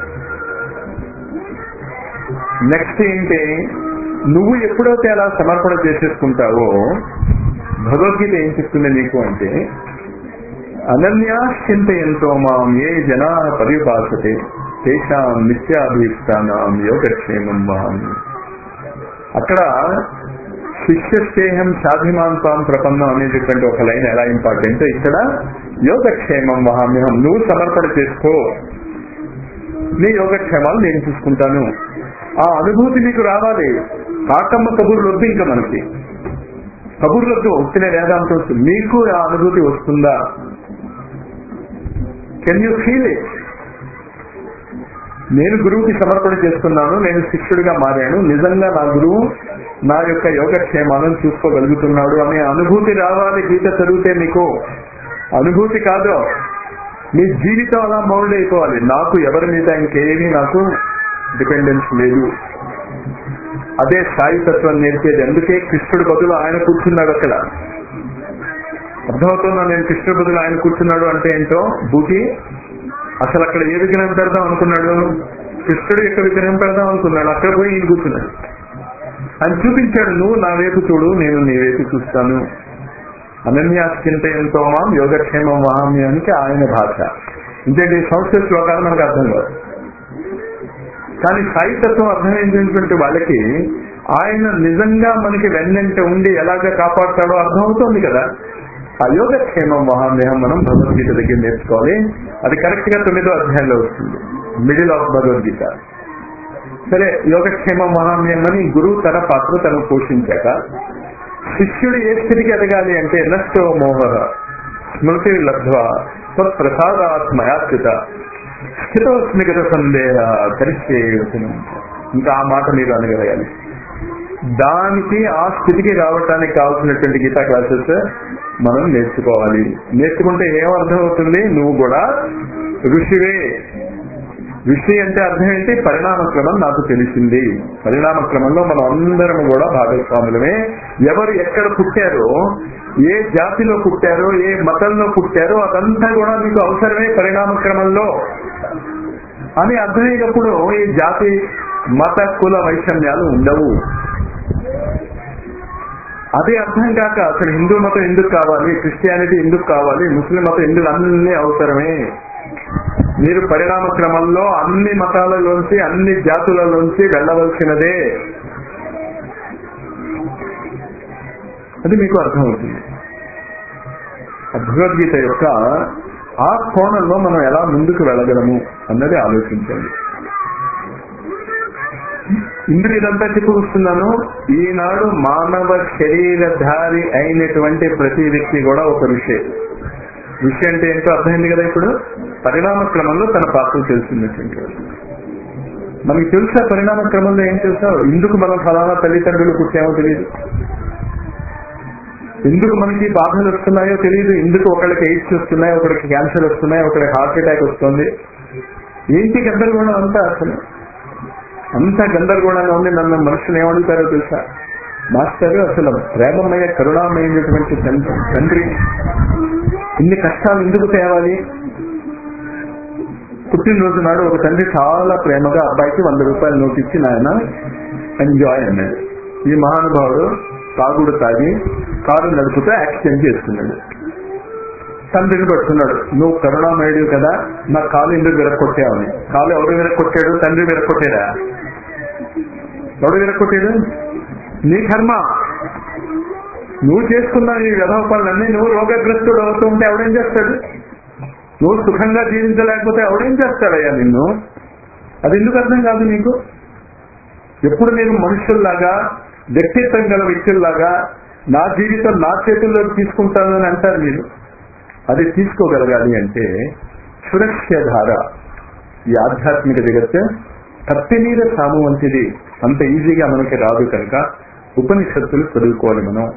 నెక్స్ట్ ఏంటి నువ్వు ఎప్పుడైతే అలా సమర్పణ చేసేసుకుంటావో భగవద్గీత ఏం చెప్తుంది నీకు అంటే అనన్యాశ్చింతయంతో మాం ఏ జనా పరిభాషతే తేషాం నిత్యాభీష్టానం యోగక్షేమం వహామి అక్కడ శిష్యస్థేహం సాధిమాంతాం ప్రపన్నం అనేటటువంటి ఒక లైన్ ఎలా ఇంపార్టెంట్ ఇక్కడ యోగక్షేమం వహామ్యహం నువ్వు సమర్పణ చేసుకో నీ యోగక్షేమాలు నేను చూసుకుంటాను ఆ అనుభూతి మీకు రావాలి కాకమ్మ కబుర్లు వద్దు ఇంకా మనకి కబుర్లు వద్దు వచ్చిన వేదాంతం వస్తుంది మీకు ఆ అనుభూతి వస్తుందా కెన్ యూ ఫీల్ ఇట్ నేను గురువుకి సమర్పణ చేస్తున్నాను నేను శిష్యుడిగా మారాను నిజంగా నా గురువు నా యొక్క యోగక్షేమాలను చూసుకోగలుగుతున్నాడు అనే అనుభూతి రావాలి గీత చదివితే మీకు అనుభూతి కాదు మీ జీవితం అలా మౌల్డ్ అయిపోవాలి నాకు ఎవరి మీద ఇంకేమీ నాకు డిపెండెన్స్ లేదు అదే సాయి తత్వం నేర్పేది అందుకే కృష్ణుడు బదులు ఆయన కూర్చున్నాడు అక్కడ అర్థమవుతుందా నేను కృష్ణుడు బదులు ఆయన కూర్చున్నాడు అంటే ఏంటో బూటి అసలు అక్కడ ఏ విగ్రహం పెడదాం అనుకున్నాడు కృష్ణుడు యొక్క విగ్రహం పెడదాం అనుకున్నాడు అక్కడ పోయి ఈయన కూర్చున్నాడు ఆయన చూపించాడు నువ్వు నా వైపు చూడు నేను నీ వైపు చూస్తాను అనన్యాశ్చింతయంతో మాం యోగక్షేమం వహామ్యానికి ఆయన భాష ఇంకేంటి సంస్కృత శ్లోకాలు మనకు అర్థం కాదు కానీ సాయితత్వం అర్థమైనటువంటి వాళ్ళకి ఆయన నిజంగా మనకి వెన్నంటే ఉండి ఎలాగ కాపాడతాడో అర్థమవుతోంది కదా ఆ యోగక్షేమం మహామ్యహం మనం భగవద్గీత దగ్గర నేర్చుకోవాలి అది కరెక్ట్ గా తొమ్మిదో అధ్యాయంలో వస్తుంది మిడిల్ ఆఫ్ భగవద్గీత సరే యోగక్షేమం మహామ్యం అని గురువు తన పాత్ర తను పోషించాక శిష్యుడు ఏ స్థితికి ఎదగాలి అంటే నష్టో మోహ స్మృతి లబ్ధ్వా తత్ప్రసాదాత్మయాత్రిత స్థితోస్మిగత సందేహ కరిస్తే ఇంకా ఆ మాట మీరు అనగలగాలి దానికి ఆ స్థితికి రావడానికి కావాల్సినటువంటి గీతా క్లాసెస్ మనం నేర్చుకోవాలి నేర్చుకుంటే ఏం అర్థం అవుతుంది నువ్వు కూడా ఋషివే విషయం అంటే అర్థం ఏంటి పరిణామ క్రమం నాకు తెలిసింది పరిణామ క్రమంలో మనం అందరం కూడా భాగస్వాములమే ఎవరు ఎక్కడ పుట్టారో ఏ జాతిలో పుట్టారో ఏ మతంలో పుట్టారో అదంతా కూడా మీకు అవసరమే పరిణామ క్రమంలో అని అర్థమైనప్పుడు ఈ జాతి మత కుల వైషమ్యాలు ఉండవు అదే అర్థం కాక అసలు హిందూ మతం ఎందుకు కావాలి క్రిస్టియానిటీ ఎందుకు కావాలి ముస్లిం మతం ఎందుకు అన్ని అవసరమే మీరు పరిణామ క్రమంలో అన్ని మతాలలోంచి అన్ని జాతులలోంచి వెళ్ళవలసినదే అది మీకు అర్థమవుతుంది ఆ భగవద్గీత యొక్క ఆ కోణంలో మనం ఎలా ముందుకు వెళ్ళగలము అన్నది ఆలోచించండి ఇందుకు ఇదంతా చెప్పుకొస్తున్నాను ఈనాడు మానవ శరీరధారి అయినటువంటి ప్రతి వ్యక్తి కూడా ఒక ఋషి ఋషి అంటే ఏంటో అర్థమైంది కదా ఇప్పుడు పరిణామ క్రమంలో తన పాత్ర తెలిసినటువంటి వాడు. మనకి తెలుసా పరిణామ క్రమంలో ఏం తెలుసా ఎందుకు మనం ఫలానా తల్లిదండ్రులు పుట్టామో తెలియదు ఎందుకు మనకి బాధలు వస్తున్నాయో తెలియదు ఎందుకు ఒకళ్ళకి ఎయిడ్స్ వస్తున్నాయి ఒకరికి క్యాన్సర్ వస్తున్నాయి ఒకరికి హార్ట్ అటాక్ వస్తుంది ఏంటి గందరగోళం అంతా అసలు అంత గందరగోళంగా ఉంది నన్ను మనుషులు ఏమడుగుతారో తెలుసా మాస్టర్ అసలు ప్రేమమయ కరుణామయమైనటువంటి తండ్రి తండ్రి ఇన్ని కష్టాలు ఎందుకు తేవాలి పుట్టినరోజు నాడు ఒక తండ్రి చాలా ప్రేమగా అబ్బాయికి వంద రూపాయలు నోట్ ఇచ్చి నాయన ఎంజాయ్ అన్నాడు ఈ మహానుభావుడు తాగుడు తాగి కారు నడుపుతూ యాక్సిడెంట్ చేసుకున్నాడు తండ్రిని పట్టుకున్నాడు నువ్వు కరుణామయుడు కదా నా కాలు ఎందుకు విరక్కొట్టావని కాలు ఎవరు విరక్కొట్టాడు తండ్రి విరక్కొట్టాడా ఎవడు విరక్కొట్టాడు నీ కర్మ నువ్వు చేసుకున్న ఈ వ్యధవ పనులన్నీ నువ్వు రోగగ్రస్తుడు అవుతూ ఉంటే ఎవడేం చేస్తాడు నువ్వు సుఖంగా జీవించలేకపోతే ఎవడేం చేస్తాడయ్యా నిన్ను అది ఎందుకు అర్థం కాదు నీకు ఎప్పుడు నేను మనుషుల్లాగా వ్యక్తిత్వం గల వ్యక్తుల్లాగా నా జీవితం నా చేతుల్లోకి తీసుకుంటానని అంటారు మీరు అది తీసుకోగలగాలి అంటే సురక్షధార ఈ ఆధ్యాత్మిక జగత్ కత్తిమీద సాము వంటిది అంత ఈజీగా మనకి రాదు కనుక ఉపనిషత్తులు చదువుకోవాలి మనం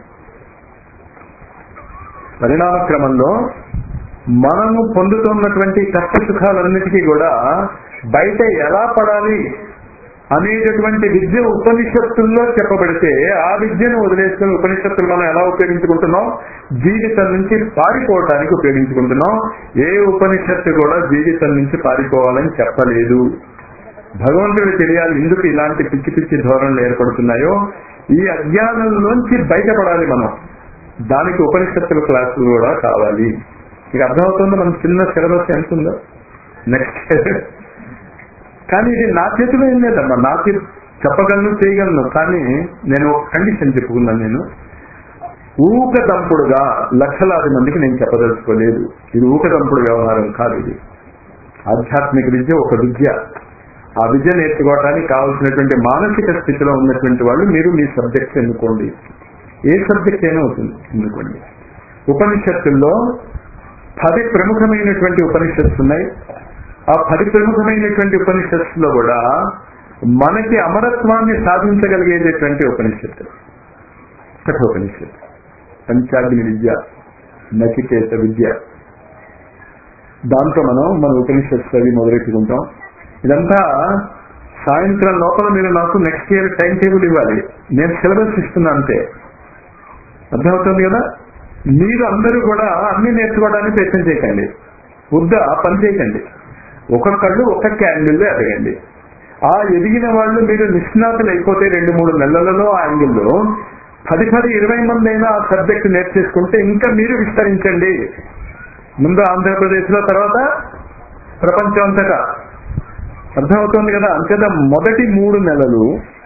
పరిణామ క్రమంలో మనము పొందుతున్నటువంటి కష్ట సుఖాలన్నిటికీ కూడా బయట ఎలా పడాలి అనేటటువంటి విద్య ఉపనిషత్తుల్లో చెప్పబడితే ఆ విద్యను వదిలేసుకుని ఉపనిషత్తులు మనం ఎలా ఉపయోగించుకుంటున్నాం జీవితం నుంచి పారిపోవటానికి ఉపయోగించుకుంటున్నాం ఏ ఉపనిషత్తు కూడా జీవితం నుంచి పారిపోవాలని చెప్పలేదు భగవంతుడు తెలియాలి ఎందుకు ఇలాంటి పిచ్చి పిచ్చి ధోరణులు ఏర్పడుతున్నాయో ఈ అజ్ఞానంలోంచి బయటపడాలి మనం దానికి ఉపనిషత్తుల క్లాసులు కూడా కావాలి మీకు అర్థమవుతుందో మన చిన్న సిలబస్ ఎంత ఉందో నెక్స్ట్ కానీ ఇది నా చేతిలో ఏం లేదమ్మా నాకు చెప్పగలను చేయగలను కానీ నేను ఒక కండిషన్ చెప్పుకున్నాను నేను ఊకదంపుడుగా లక్షలాది మందికి నేను చెప్పదలుచుకోలేదు ఇది ఊకదంపుడు వ్యవహారం కాదు ఇది ఆధ్యాత్మిక విద్య ఒక విద్య ఆ విద్య నేర్చుకోవడానికి కావాల్సినటువంటి మానసిక స్థితిలో ఉన్నటువంటి వాళ్ళు మీరు మీ సబ్జెక్ట్ ఎన్నుకోండి ఏ సబ్జెక్ట్ అయినా అవుతుంది ఎన్నుకోండి ఉపనిషత్తుల్లో పది ప్రముఖమైనటువంటి ఉపనిషత్తులు ఉన్నాయి ఆ పది ప్రముఖమైనటువంటి ఉపనిషత్తులో కూడా మనకి అమరత్వాన్ని సాధించగలిగేటటువంటి ఉపనిషత్తు కఠోపనిషత్తు పంచాగ్ని విద్య నచికేత విద్య దాంట్లో మనం మన ఉపనిషత్తు అవి మొదలెట్టుకుంటాం ఇదంతా సాయంత్రం లోపల మీరు నాకు నెక్స్ట్ ఇయర్ టైం టేబుల్ ఇవ్వాలి నేను సిలబస్ ఇస్తున్నా అంతే అర్థమవుతుంది కదా మీరు అందరూ కూడా అన్ని నేర్చుకోవడానికి ప్రయత్నం చేయకండి వద్ద పని చేయకండి ఒక్కొక్కళ్ళు ఒక్కొక్క యాంగిల్లో ఎదగండి ఆ ఎదిగిన వాళ్ళు మీరు నిష్ణాతులు అయిపోతే రెండు మూడు నెలలలో ఆ యాంగిల్లో పది పది ఇరవై మంది అయినా ఆ సబ్జెక్ట్ నేర్చేసుకుంటే ఇంకా మీరు విస్తరించండి ముందు ఆంధ్రప్రదేశ్ లో తర్వాత ప్రపంచం అంతటా అర్థమవుతుంది కదా అంతేత మొదటి మూడు నెలలు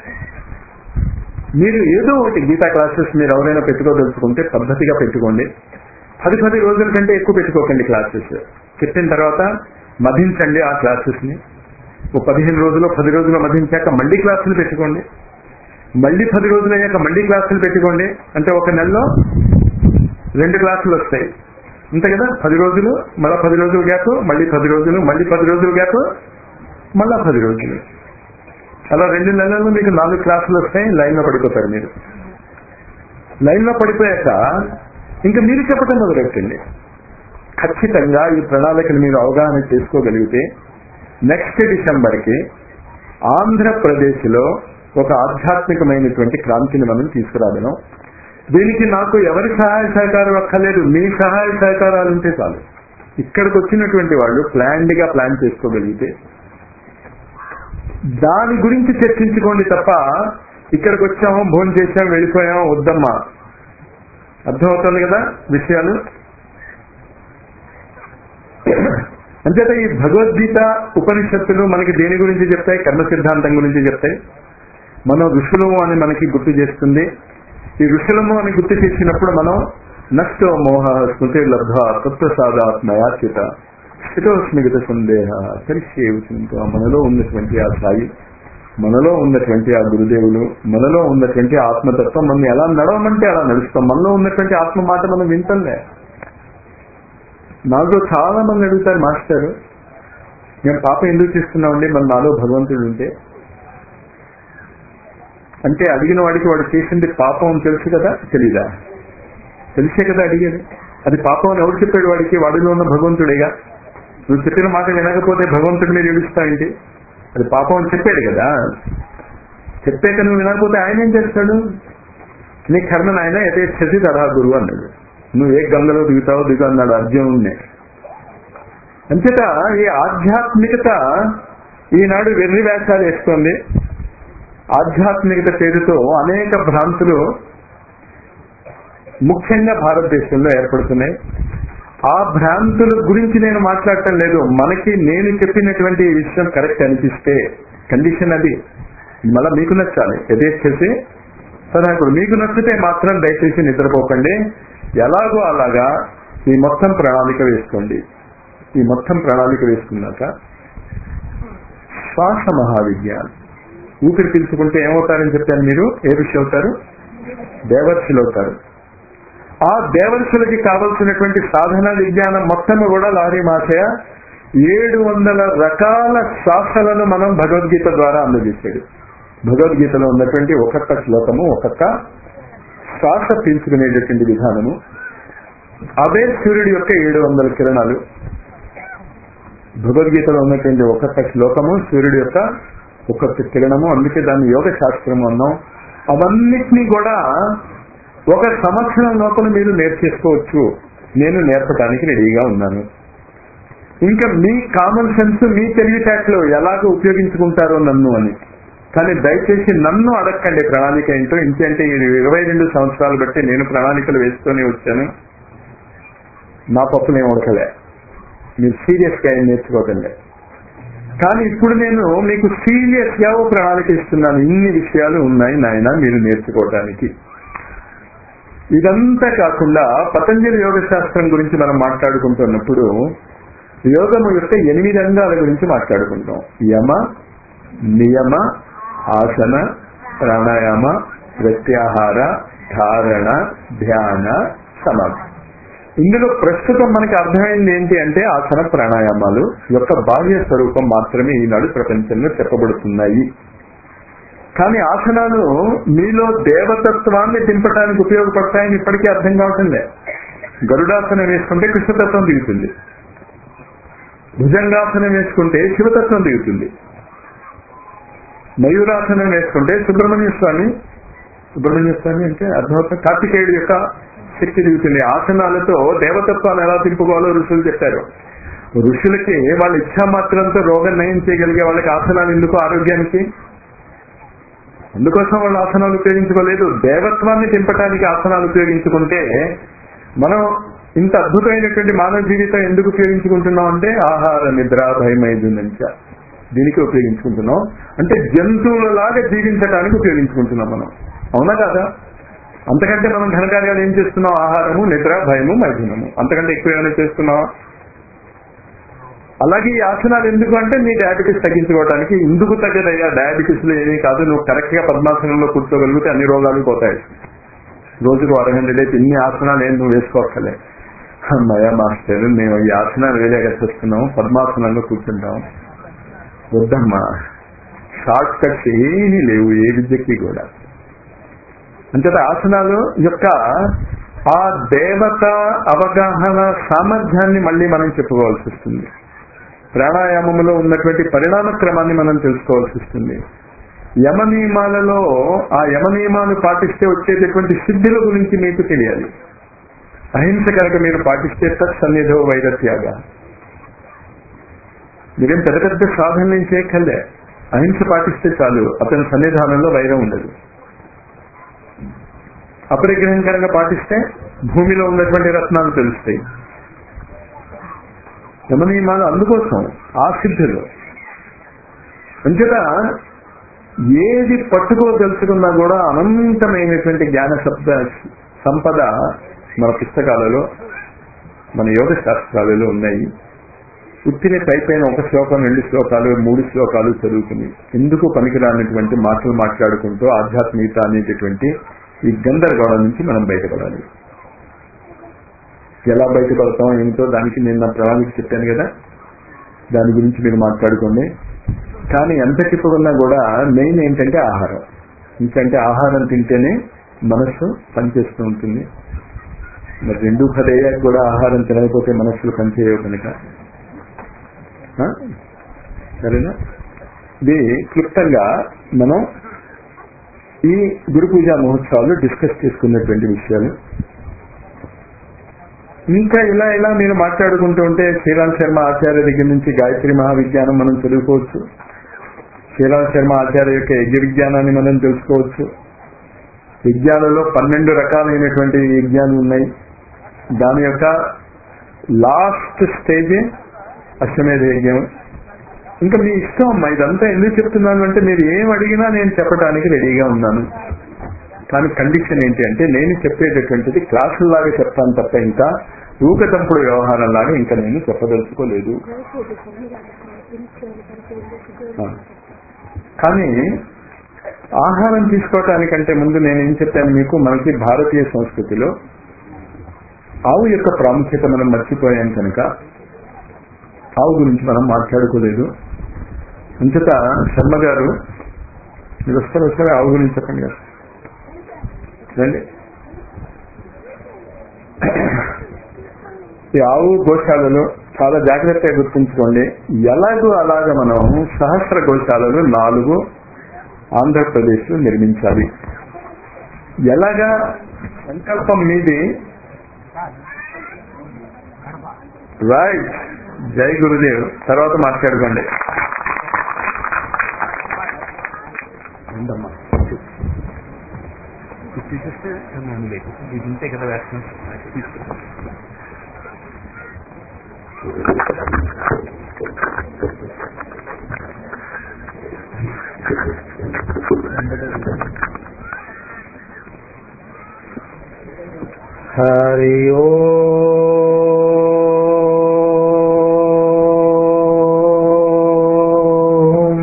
మీరు ఏదో ఒకటి గీతా క్లాసెస్ మీరు ఎవరైనా పెట్టుకోదలుచుకుంటే పద్ధతిగా పెట్టుకోండి పది పది రోజుల కంటే ఎక్కువ పెట్టుకోకండి క్లాసెస్ చెప్పిన తర్వాత మధించండి ఆ క్లాసెస్ ని ఓ పదిహేను రోజులు పది రోజులు మధించాక మళ్ళీ క్లాసులు పెట్టుకోండి మళ్ళీ పది రోజులు అయ్యాక మళ్ళీ క్లాసులు పెట్టుకోండి అంటే ఒక నెలలో రెండు క్లాసులు వస్తాయి అంతే కదా పది రోజులు మళ్ళీ పది రోజులు గ్యాప్ మళ్ళీ పది రోజులు మళ్ళీ పది రోజులు గ్యాప్ మళ్ళా పది రోజులు అలా రెండు నెలల్లో మీకు నాలుగు క్లాసులు వస్తాయి లైన్ లో పడిపోతారు మీరు లైన్ లో పడిపోయాక ఇంకా మీరు చెప్పడం మొదలెట్టండి ఖచ్చితంగా ఈ ప్రణాళికను మీరు అవగాహన చేసుకోగలిగితే నెక్స్ట్ డిసెంబర్కి ఆంధ్రప్రదేశ్లో ఒక ఆధ్యాత్మికమైనటువంటి క్రాంతిని మనం తీసుకురాగలం దీనికి నాకు ఎవరి సహాయ సహకారం అక్కర్లేదు మీ సహాయ సహకారాలు ఉంటే చాలు ఇక్కడికి వచ్చినటువంటి వాళ్ళు ప్లాన్డ్ గా ప్లాన్ చేసుకోగలిగితే దాని గురించి చర్చించుకోండి తప్ప ఇక్కడికి వచ్చాము భోజనం చేసాం వెళ్ళిపోయాం వద్దమ్మా అర్థమవుతుంది కదా విషయాలు అంచేత ఈ భగవద్గీత ఉపనిషత్తులు మనకి దేని గురించి చెప్తాయి కర్మ సిద్ధాంతం గురించి చెప్తాయి మనం ఋషులము అని మనకి గుర్తు చేస్తుంది ఈ ఋషులము అని గుర్తు చేసినప్పుడు మనం నష్టో మోహ స్మృతి లబ్ధ తత్వసాదాత్మయాచ్యుత స్థితోస్మిగత సందేహ కలిసే మనలో ఉన్నటువంటి ఆ సాయి మనలో ఉన్నటువంటి ఆ గురుదేవులు మనలో ఉన్నటువంటి ఆత్మతత్వం మనం ఎలా నడవమంటే అలా నడుస్తాం మనలో ఉన్నటువంటి ఆత్మ మాట మనం వింటంలే నాలో చాలా మంది అడుగుతారు మాస్టర్ మేము పాప ఎందుకు చేస్తున్నామండి మన నాలో భగవంతుడు ఉంటే అంటే అడిగిన వాడికి వాడు చేసింది పాపం అని తెలుసు కదా తెలీదా తెలిసే కదా అడిగేది అది పాపం అని ఎవరు చెప్పాడు వాడికి వాడిలో ఉన్న భగవంతుడేగా నువ్వు చెప్పిన మాట వినకపోతే భగవంతుడి మీద ఏడుస్తావేంటి అది పాపం అని చెప్పాడు కదా చెప్పాక నువ్వు వినకపోతే ఆయన ఏం చేస్తాడు నీ కర్మ ఆయన యథేచ్ఛసి తరహా గురువు అన్నాడు నువ్వు ఏ గంగలో దిగుతావో దిగు అన్నాడు అర్జునుడిని అంచేత ఈ ఆధ్యాత్మికత ఈనాడు వెర్రి వేషాలు వేస్తోంది ఆధ్యాత్మికత పేరుతో అనేక భ్రాంతులు ముఖ్యంగా భారతదేశంలో ఏర్పడుతున్నాయి ఆ భ్రాంతుల గురించి నేను మాట్లాడటం లేదు మనకి నేను చెప్పినటువంటి ఈ విషయం కరెక్ట్ అనిపిస్తే కండిషన్ అది మళ్ళీ మీకు నచ్చాలి యథేచ్ఛసి సదాకుడు మీకు నచ్చితే మాత్రం దయచేసి నిద్రపోకండి ఎలాగో అలాగా ఈ మొత్తం ప్రణాళిక వేసుకోండి ఈ మొత్తం ప్రణాళిక వేసుకున్నాక శ్వాస మహావిజ్ఞానం ఊపిరి పీల్చుకుంటే ఏమవుతారని చెప్పాను మీరు ఏ ఋషి అవుతారు దేవర్షులు అవుతారు ఆ దేవర్షులకి కావలసినటువంటి సాధన విజ్ఞానం మొత్తం కూడా లారీ మాసయ ఏడు వందల రకాల శ్వాసలను మనం భగవద్గీత ద్వారా అందజేశాడు భగవద్గీతలో ఉన్నటువంటి ఒక్కొక్క శ్లోకము ఒక్కొక్క శ్వాస పీల్చుకునేటటువంటి విధానము అవే సూర్యుడి యొక్క ఏడు వందల కిరణాలు భగవద్గీతలో ఉన్నటువంటి ఒక్కొక్క శ్లోకము సూర్యుడి యొక్క ఒక్కొక్క కిరణము అందుకే దాన్ని యోగ శాస్త్రము అన్నాం అవన్నిటినీ కూడా ఒక సంవత్సరం లోపల మీరు నేర్చేసుకోవచ్చు నేను నేర్పడానికి రెడీగా ఉన్నాను ఇంకా మీ కామన్ సెన్స్ మీ తెలివితేటలు ఎలాగ ఉపయోగించుకుంటారో నన్ను అని కానీ దయచేసి నన్ను అడగండి ప్రణాళిక ఏంటో ఇంకంటే ఈ ఇరవై రెండు సంవత్సరాలు బట్టి నేను ప్రణాళికలు వేస్తూనే వచ్చాను నా పప్పులు ఏం ఉడకలే మీరు సీరియస్ గా ఏం నేర్చుకోకండి కానీ ఇప్పుడు నేను మీకు సీరియస్ గా ఓ ప్రణాళిక ఇస్తున్నాను ఇన్ని విషయాలు ఉన్నాయి నాయన మీరు నేర్చుకోవడానికి ఇదంతా కాకుండా పతంజలి యోగ శాస్త్రం గురించి మనం మాట్లాడుకుంటున్నప్పుడు యోగము యొక్క ఎనిమిది అంగాల గురించి మాట్లాడుకుంటాం యమ నియమ ఆసన ప్రాణాయామ ప్రత్యాహార ధారణ ధ్యాన సమాధి ఇందులో ప్రస్తుతం మనకి అర్థమైంది ఏంటి అంటే ఆసన ప్రాణాయామాలు యొక్క బాహ్య స్వరూపం మాత్రమే ఈనాడు ప్రపంచంలో చెప్పబడుతున్నాయి కానీ ఆసనాలు మీలో దేవతత్వాన్ని దింపడానికి ఉపయోగపడతాయని ఇప్పటికీ అర్థం కావటం లే గరుడాసనం వేసుకుంటే కృష్ణతత్వం దిగుతుంది భుజంగాసనం వేసుకుంటే శివతత్వం దిగుతుంది మయూరాసనం వేసుకుంటే సుబ్రహ్మణ్య స్వామి సుబ్రహ్మణ్య స్వామి అంటే అర్థమవుతుంది కార్తికేయుడు యొక్క శక్తి దిగుతుంది ఆసనాలతో దేవతత్వాన్ని ఎలా తిప్పుకోవాలో ఋషులు చెప్పారు ఋషులకి వాళ్ళ ఇచ్చా మాత్రంతో రోగం నయం చేయగలిగే వాళ్ళకి ఆసనాలు ఎందుకు ఆరోగ్యానికి అందుకోసం వాళ్ళు ఆసనాలు ఉపయోగించుకోలేదు దేవత్వాన్ని తింపడానికి ఆసనాలు ఉపయోగించుకుంటే మనం ఇంత అద్భుతమైనటువంటి మానవ జీవితం ఎందుకు ఉపయోగించుకుంటున్నాం అంటే ఆహార నిద్ర భయమైదునంచ దీనికి ఉపయోగించుకుంటున్నాం అంటే జంతువులలాగా జీవించడానికి ఉపయోగించుకుంటున్నాం మనం అవునా కదా అంతకంటే మనం ఘనకార్యాలు ఏం చేస్తున్నాం ఆహారము నిద్ర భయము మైథునము అంతకంటే ఎక్కువ ఏమైనా చేస్తున్నావా అలాగే ఈ ఆసనాలు ఎందుకు అంటే నీ డయాబెటీస్ తగ్గించుకోవడానికి ఇందుకు తగ్గదయ్యా డయాబెటీస్ లో ఏమీ కాదు నువ్వు కరెక్ట్ గా పద్మాసనంలో కూర్చోగలిగితే అన్ని రోగాలు పోతాయి రోజుకు అరగంట లేపు ఇన్ని ఆసనాలు ఏం నువ్వు వేసుకోవక్కలే అమ్మయ్య మాస్టర్ మేము ఈ ఆసనాలు వేరేగా చేస్తున్నాం పద్మాసనంలో కూర్చుంటాం వద్దమ్మా షార్ట్ కట్స్ ఏమీ లేవు ఏ విద్యకి కూడా అంతేత ఆసనాలు యొక్క ఆ దేవత అవగాహన సామర్థ్యాన్ని మళ్ళీ మనం చెప్పుకోవాల్సి వస్తుంది ప్రాణాయామములో ఉన్నటువంటి పరిణామ క్రమాన్ని మనం తెలుసుకోవాల్సి వస్తుంది యమ నియమాలలో ఆ యమ నియమాలు పాటిస్తే వచ్చేటటువంటి సిద్ధుల గురించి మీకు తెలియాలి అహింస కనుక మీరు పాటిస్తే తత్సన్నిధో వైరత్యాగ మీరేం పెద్ద పెద్ద సాధనలు ఏం చేయక్కర్లే అహింస పాటిస్తే చాలు అతని సన్నిధానంలో వైరం ఉండదు అపరిగ్రహం కనుక పాటిస్తే భూమిలో ఉన్నటువంటి రత్నాలు తెలుస్తాయి యమనియమాలు అందుకోసం ఆ సిద్ధులు అంచేత ఏది పట్టుకోదలుచుకున్నా కూడా అనంతమైనటువంటి జ్ఞాన శబ్ద సంపద మన పుస్తకాలలో మన యోగ శాస్త్రాలలో ఉన్నాయి ఉత్తిని పైపైన ఒక శ్లోకం రెండు శ్లోకాలు మూడు శ్లోకాలు చదువుకుని ఎందుకు పనికిరానటువంటి మాటలు మాట్లాడుకుంటూ ఆధ్యాత్మికత అనేటటువంటి ఈ గందరగోళం నుంచి మనం బయటపడాలి ఎలా బయటపడతాం ఏమిటో దానికి నేను నా ప్రణాళిక చెప్పాను కదా దాని గురించి మీరు మాట్లాడుకోండి కానీ ఎంత చెప్పుకున్నా కూడా మెయిన్ ఏంటంటే ఆహారం ఎందుకంటే ఆహారం తింటేనే మనస్సు పనిచేస్తూ ఉంటుంది మరి రెండు పదయ్యాక కూడా ఆహారం తినకపోతే మనస్సులు పనిచేయవు కనుక ఆ? సరేనా ఇది క్లుప్తంగా మనం ఈ గురు పూజా మహోత్సవాలు డిస్కస్ చేసుకున్నటువంటి విషయాలు ఇంకా ఇలా ఇలా మీరు మాట్లాడుకుంటూ ఉంటే శ్రీరామ్ శర్మ ఆచార్య దగ్గర నుంచి గాయత్రి మహావిజ్ఞానం మనం చదువుకోవచ్చు శ్రీరామ్ శర్మ ఆచార్య యొక్క యజ్ఞ విజ్ఞానాన్ని మనం తెలుసుకోవచ్చు విజ్ఞానంలో పన్నెండు రకాలైనటువంటి విజ్ఞానాలు ఉన్నాయి దాని యొక్క లాస్ట్ స్టేజ్ అశ్వమేధ యజ్ఞం ఇంకా మీ ఇష్టం అమ్మా ఇదంతా ఎందుకు చెప్తున్నాను అంటే మీరు ఏం అడిగినా నేను చెప్పడానికి రెడీగా ఉన్నాను కానీ కండిషన్ ఏంటి అంటే నేను చెప్పేటటువంటిది క్లాసుల్లాగా చెప్తాను తప్ప ఇంకా ఊకతంపుడు వ్యవహారం లాగా ఇంకా నేను చెప్పదలుచుకోలేదు ఆ. కానీ ఆహారం తీసుకోవటానికంటే ముందు నేనేం చెప్పాను మీకు మనకి భారతీయ సంస్కృతిలో ఆవు యొక్క ప్రాముఖ్యత మనం మర్చిపోయాం కనుక ఆవు గురించి మనం మాట్లాడుకోలేదు అంచేత శర్మ గారు మీరు వస్తారు వస్తారు ఆవు గురించి చెప్పండి కదా రండి ఈ ఆవు గోశాలలో చాలా జాగ్రత్తగా గుర్తుంచుకోండి ఎలాగో అలాగ మనం సహస్ర గోశాలలు నాలుగు ఆంధ్రప్రదేశ్ లో నిర్మించాలి ఎలాగా సంకల్పం మీది రైట్ జై గురుదేవ్ తర్వాత మాట్లాడుకోండి తీసేస్తే నేను లేదు ఇది ఉంటే కదా వేస్తున్నాను తీసుకో హరి ఓం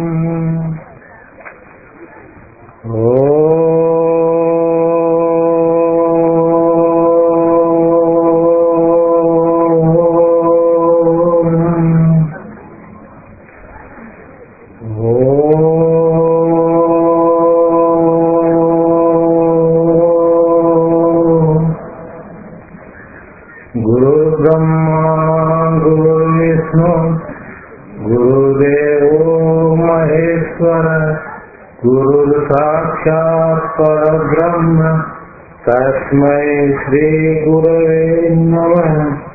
ఓం ఓం గురు బ్రహ్మా గురు విష్ణు గురుదేవో మహేశ్వర గురు సాక్షాత్ పరబ్రహ్మ తస్మై శ్రీ గురవే నమః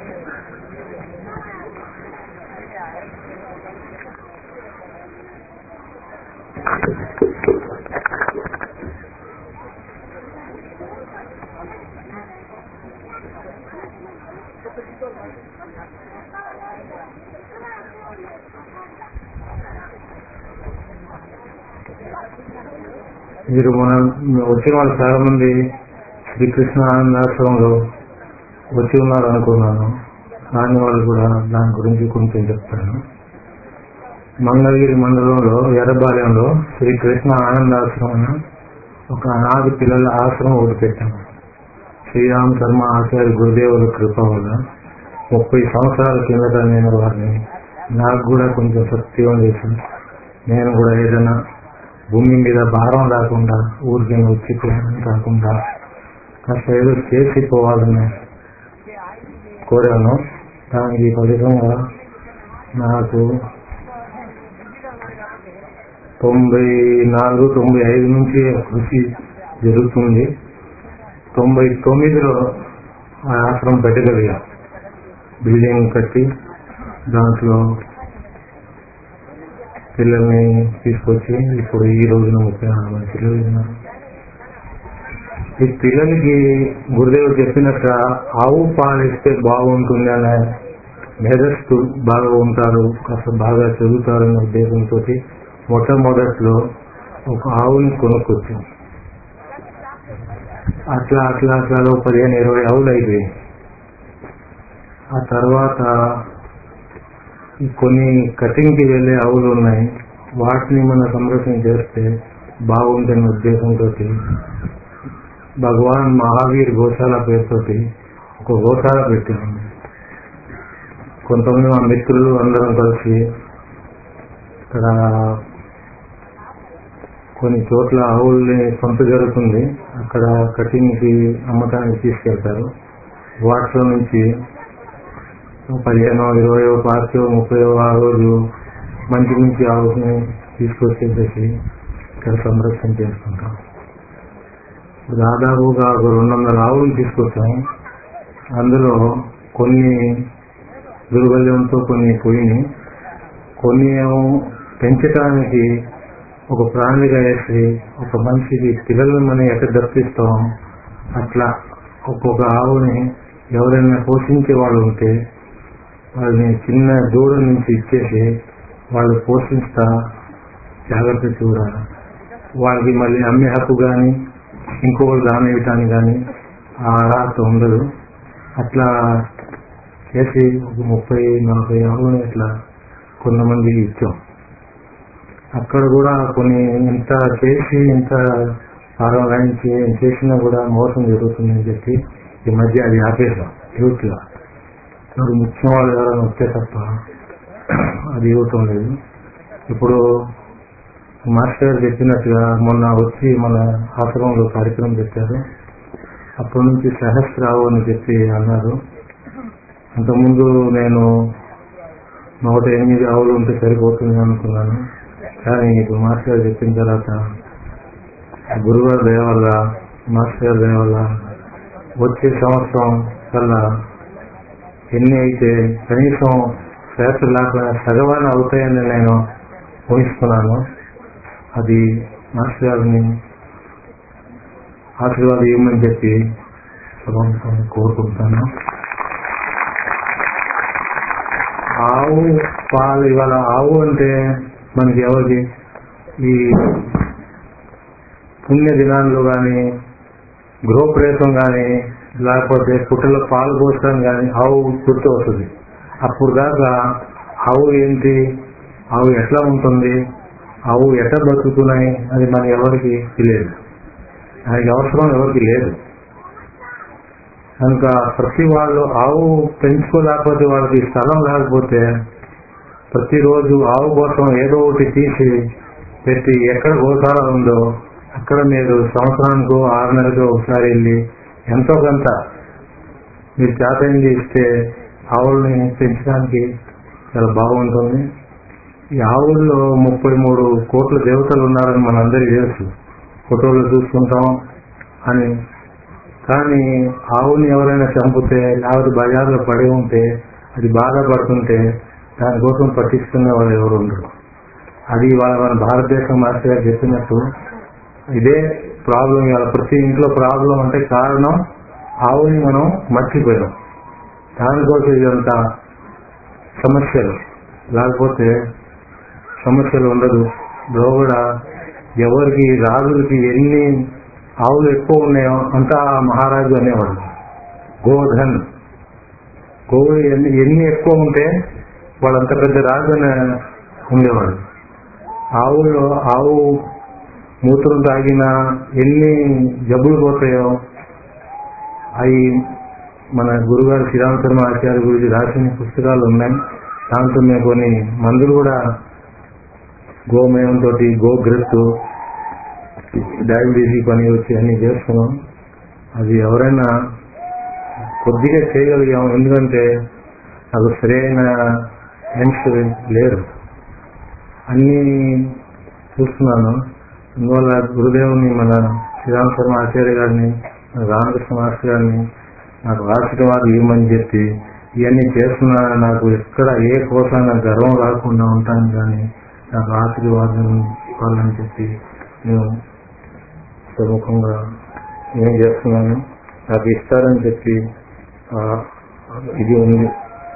మీరు మన వచ్చిన వాళ్ళు చాలా మంది శ్రీకృష్ణ ఆనందాశ్రమంలో వచ్చి ఉన్నారు అనుకున్నాను కాని వాళ్ళు కూడా దాని గురించి కొంచెం చెప్తాను మంగళగిరి మండలంలో ఎర్రబాలెంలో శ్రీకృష్ణ ఆనందాశ్రమం అని ఒక అనాథ పిల్లల ఆశ్రమం ఒకటి పెట్టాము శ్రీరామ్ శర్మ ఆచార్య గురుదేవుల కృప వల్ల ముప్పై సంవత్సరాల కిందట నేను వారిని నాకు కూడా కొంచెం శక్తి ఉండేసి నేను కూడా ఏదైనా భూమి మీద భారం రాకుండా ఊరికి వచ్చిపోయాను కాకుండా కాస్త ఏదో చేసి పోవాలని కోరాను దానికి ఫలితంగా నాకు తొంభై నాలుగు తొంభై ఐదు నుంచి కృషి జరుగుతుంది తొంభై తొమ్మిదిలో ఆ ఆశ్రమం పెట్టగలిగా బిల్డింగ్ కట్టి దాంట్లో పిల్లల్ని తీసుకొచ్చి ఇప్పుడు ఈ రోజున ముప్పై నాలుగు మంది పిల్లలు ఉన్నారు ఈ పిల్లలకి గురుదేవుడు చెప్పినట్టు ఆవు పాలు ఇస్తే బాగుంటుంది అనే మేధస్సు బాగా ఉంటారు కాస్త బాగా చదువుతారనే ఉద్దేశంతో మొట్టమొదట్లో ఒక ఆవుని కొనుక్కొచ్చాం అట్లా అట్లా అట్లా ఒక పదిహేను ఇరవై ఆవులు అయిపోయాయి ఆ తర్వాత ఈ కొన్ని కటింగ్కి వెళ్ళే ఆవులు ఉన్నాయి వాటిని మనం సంరక్షణ చేస్తే బాగుంటుందనే ఉద్దేశంతో భగవాన్ మహావీర్ గోశాల పేరుతోటి ఒక గోశాల పెట్టాము కొంతమంది మా మిత్రులు అందరం కలిసి ఇక్కడ కొన్ని చోట్ల ఆవుల్ని పంపి జరుగుతుంది అక్కడ కటింగ్కి అమ్మటానికి తీసుకెళ్తారు వాటిలో నుంచి పదిహేను ఇరవై పార్టీ ముప్పై ఆ రోజు మంచి మంచి ఆవుని తీసుకొచ్చేసేసి ఇక్కడ సంరక్షణ చేసుకుంటాం దాదాపుగా ఒక రెండు వందల ఆవులు తీసుకొచ్చాం అందులో కొన్ని దుర్బల్యంతో కొన్ని పోయినాయి కొన్ని ఏమో పెంచడానికి ఒక ప్రాణిగా వేసి ఒక మనిషికి పిల్లలను మనం ఎక్కడ దర్శిస్తాం అట్లా ఒక్కొక్క ఆవుని ఎవరైనా పోషించే వాళ్ళు ఉంటే వాళ్ళని చిన్న దూరం నుంచి ఇచ్చేసి వాళ్ళు పోషిస్తా జాగ్రత్త చూడాలి వాళ్ళకి మళ్ళీ అమ్మే హక్కు కానీ ఇంకొకరు దాని ఇవ్వటానికి కానీ ఆ అర్హత ఉండదు అట్లా చేసి ఒక ముప్పై నలభై ఆవులని అట్లా కొంతమందికి ఇచ్చాం అక్కడ కూడా కొన్ని ఇంత చేసి ఇంత కాలం రాయించి చేసినా కూడా మోసం జరుగుతుందని చెప్పి ఈ మధ్య అది ఆపేసాం యూత్గా మరి ముఖ్యం వాళ్ళు ఎవరైనా వస్తే తప్ప అది ఇవ్వటం లేదు ఇప్పుడు మాస్టర్ గారు చెప్పినట్టుగా మొన్న వచ్చి మన ఆశ్రమంలో కార్యక్రమం పెట్టారు అప్పటి నుంచి సహస్రావు అని చెప్పి అన్నారు అంతకుముందు నేను నూట ఎనిమిది ఆవులు ఉంటే సరిపోతుంది అనుకున్నాను కానీ ఇప్పుడు మాస్టర్ గారు చెప్పిన తర్వాత గురువారి దయ వల్ల మాస్టర్ గారి దయ వల్ల వచ్చే సంవత్సరం కల్లా ఎన్ని అయితే కనీసం శాస్త్ర లేకుండా సగవాన్ని అవుతాయని నేను ఊహిస్తున్నాను అది మాస్టర్ గారిని ఆశీర్వాదం ఇవ్వమని చెప్పి సభాముఖంగా కోరుకుంటాను ఆవు పాలు ఇవాళ ఆవు అంటే మనకి ఎవరికి ఈ పుణ్య దినాల్లో కానీ గృహప్రవేశం కానీ లేకపోతే పుట్టలో పాలు పోసడం కానీ ఆవు గుర్తు వస్తుంది అప్పుడు దాకా ఆవు ఏంటి ఆవు ఎట్లా ఉంటుంది ఆవు ఎట్లా బతుకుతున్నాయి అది మన ఎవరికి తెలియదు దానికి అవసరం ఎవరికి లేదు కనుక ప్రతి వాళ్ళు ఆవు పెంచుకోలేకపోతే వాళ్ళకి స్థలం లేకపోతే ప్రతిరోజు ఆవు కోసం ఏదో ఒకటి తీసి పెట్టి ఎక్కడ గోశాల ఉందో అక్కడ మీరు సంవత్సరానికి ఆరు నెలలకు ఒకసారి వెళ్ళి ఎంతో కొంత మీరు చేతైంది ఇస్తే ఆవుల్ని పెంచడానికి చాలా బాగుంటుంది ఈ ఆవుల్లో ముప్పై మూడు కోట్ల దేవతలు ఉన్నారని మనందరికీ తెలుసు ఫోటోలు చూసుకుంటాం అని కానీ ఆవుని ఎవరైనా చంపితే లేకపోతే బజార్లో పడి ఉంటే అది బాధపడుతుంటే దానికోసం పట్టించుకునే వాళ్ళు ఎవరు ఉండరు అది వాళ్ళ మన భారతదేశం మాస్టర్ గారు చెప్పినట్టు ఇదే ప్రాబ్లం ఇవాళ ప్రతి ఇంట్లో ప్రాబ్లం అంటే కారణం ఆవుని మనం మర్చిపోయాం దానికోసం ఇదంతా సమస్యలు లేకపోతే సమస్యలు ఉండదు లోగడ ఎవరికి రాజులకి ఎన్ని ఆవులు ఎక్కువ ఉన్నాయో అంతా ఆ మహారాజు అనేవాడు గోధన్ గోవులు ఎన్ని ఎన్ని ఎక్కువ ఉంటే వాళ్ళంత పెద్ద రాజు అనే ఉండేవాడు ఆవులో ఆవు మూత్రం తాగిన ఎన్ని జబ్బులు పోతాయో అవి మన గురుగారు శ్రీరామచర్మ ఆచార్య గురించి రాసిన పుస్తకాలు ఉన్నాయి దాంతో మేము కొన్ని మందులు కూడా గోమయంతో గోగ్రత్తు డయాబెటీస్ పని వచ్చి అన్ని చేస్తున్నాం అది ఎవరైనా కొద్దిగా చేయగలిగాం ఎందుకంటే నాకు సరైన ఫ్రెండ్స్ లేరు అన్ని చూస్తున్నాను అందువల్ల గురుదేవుని మన శ్రీరామ శర్మ ఆచార్య గారిని మన రామకృష్ణ మాస్టర్ గారిని నాకు ఆశీర్వాదం ఇవ్వమని చెప్పి ఇవన్నీ చేస్తున్నా నాకు ఎక్కడ ఏ కోసం నాకు గర్వం రాకుండా ఉంటాను కానీ నాకు ఆశీర్వాదం ఇవ్వాలని చెప్పి నేను ప్రముఖంగా నేను చేస్తున్నాను నాకు ఇస్తారని చెప్పి ఆ, ఇది ఉంది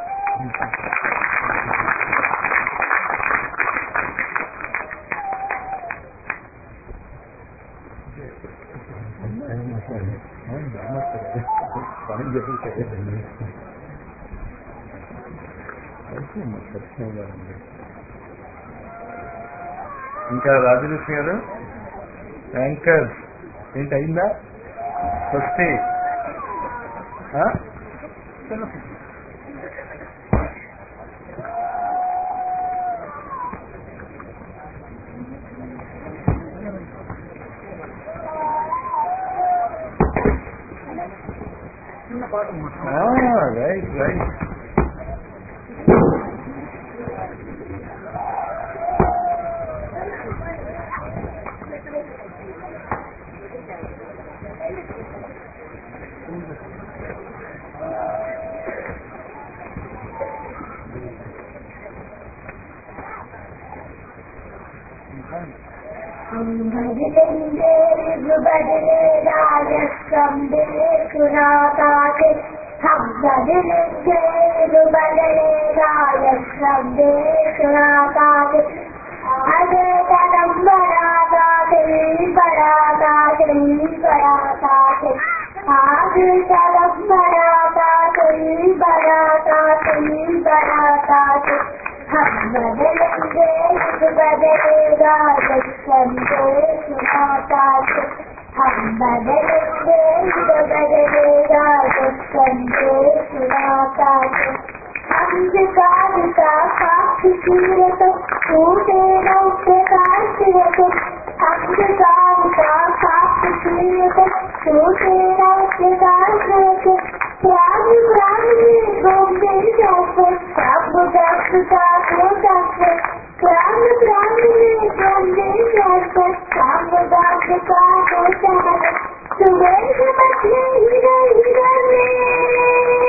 ఇంకా రాజలక్ష్మి గారు యాంకర్ ఏంటి అయిందా వస్తే ఆ? ఆ, రైట్ రైట్ हम बदलेंगे बदलेगा संदेश सुनाता है हम बदलेंगे बदलेगा संदेश सुनाता है अंधकार का साक्षी सूरत टूटे नौके काशिरत अंधकार का साक्षी सूरत टूटे नौके काशिरत प्राण प्राण में गोमते जाते सब दस का को दस प्राण प्राण में गोमते जाते सब दस का को दस सुबह से बचने हीरा हीरा में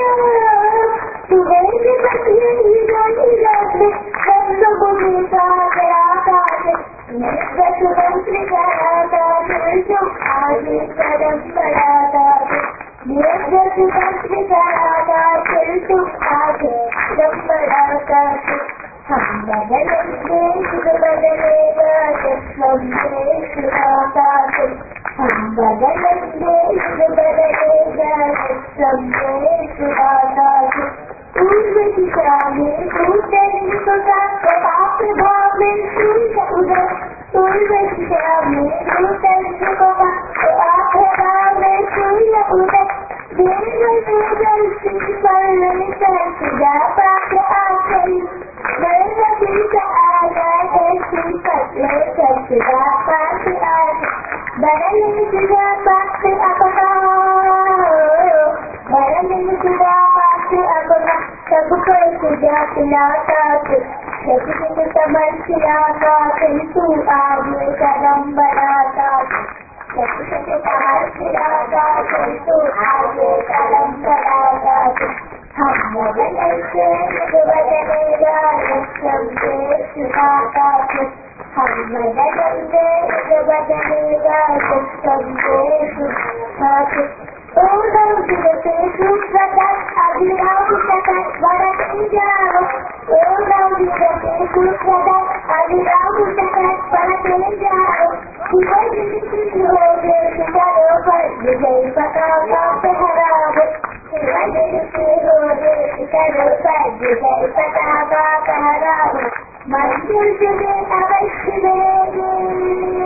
सुबह से बचने हीरा हीरा में सब लोगों में का गया काज निर्गत मंत्र करा काज जो आगे कदम बढ़ा काज निर्गत मंत्र करा काज जो आगे कदम बढ़ा काज हम बदलेंगे युग बदलेगा जब संदेश काज हम बदलेंगे युग बदलेगा जब संदेश काज पूर्व दिशा में भूतल को पाप भाव में शून्य उदय पूर्व दिशा में भूतल को पाप भाव में शून्य उदय देव सूजल सिंह पर लेकर सुधा पाप आचल देव सिंह आ गए सिंह पर लेकर सुधा पाप आचल बदल सुधा पाप अपना बदल सुधा पाप अपना सबको सुधा पिलाता शक्ति समर खिलाता तू आगे कदम बढ़ाता शक्ति समर खिलाता तू आगे कदम बढ़ाता हम बदलते बदलेगा सबसे सुनाता हम बदलते बदलेगा सबसे सुनाता ओम दिवसे सुप्रकाश अभिराम प्रकाश वरते जाओ ओम दिवसे सुप्रकाश अभिराम प्रकाश वरते जाओ शिव जी हो गए शिकारो पर विजय पताका फहराओ शिव जी हो गए शिकारो पर विजय पताका फहराओ मंजिल तुम्हें अवश्य मिलेगी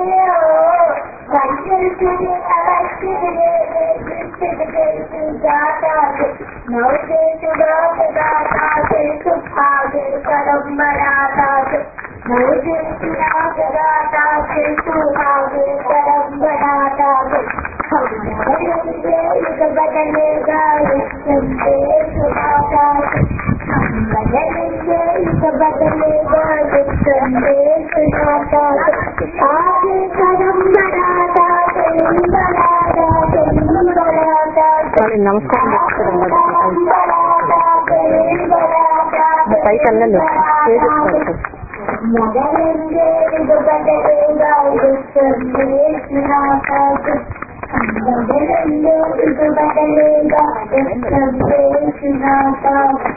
मंजिल तुम्हें अवश्य मिलेगी नौके सुबह गाता से सुख आगे कदम बढ़ाता से नौके सुबह गाता से सुख आगे कदम बढ़ाता से हम बदलेंगे युग बदलेगा इस संदेश सुनाता से हम बदलेंगे युग ఇక బదలేగా దుఃఖందే సునాథ ఆగే కరం బడాతా బడాతా బడాతా వాళ్ళకి నమస్కారం చెప్తారు పైకి వెళ్ళలేదు స్టేజ్ ఎక్కుతారు మొదలంగే ఇక బదలేగా దుఃఖందే సునాథ మొదలంగే ఇక బదలేగా దుఃఖందే సునాథ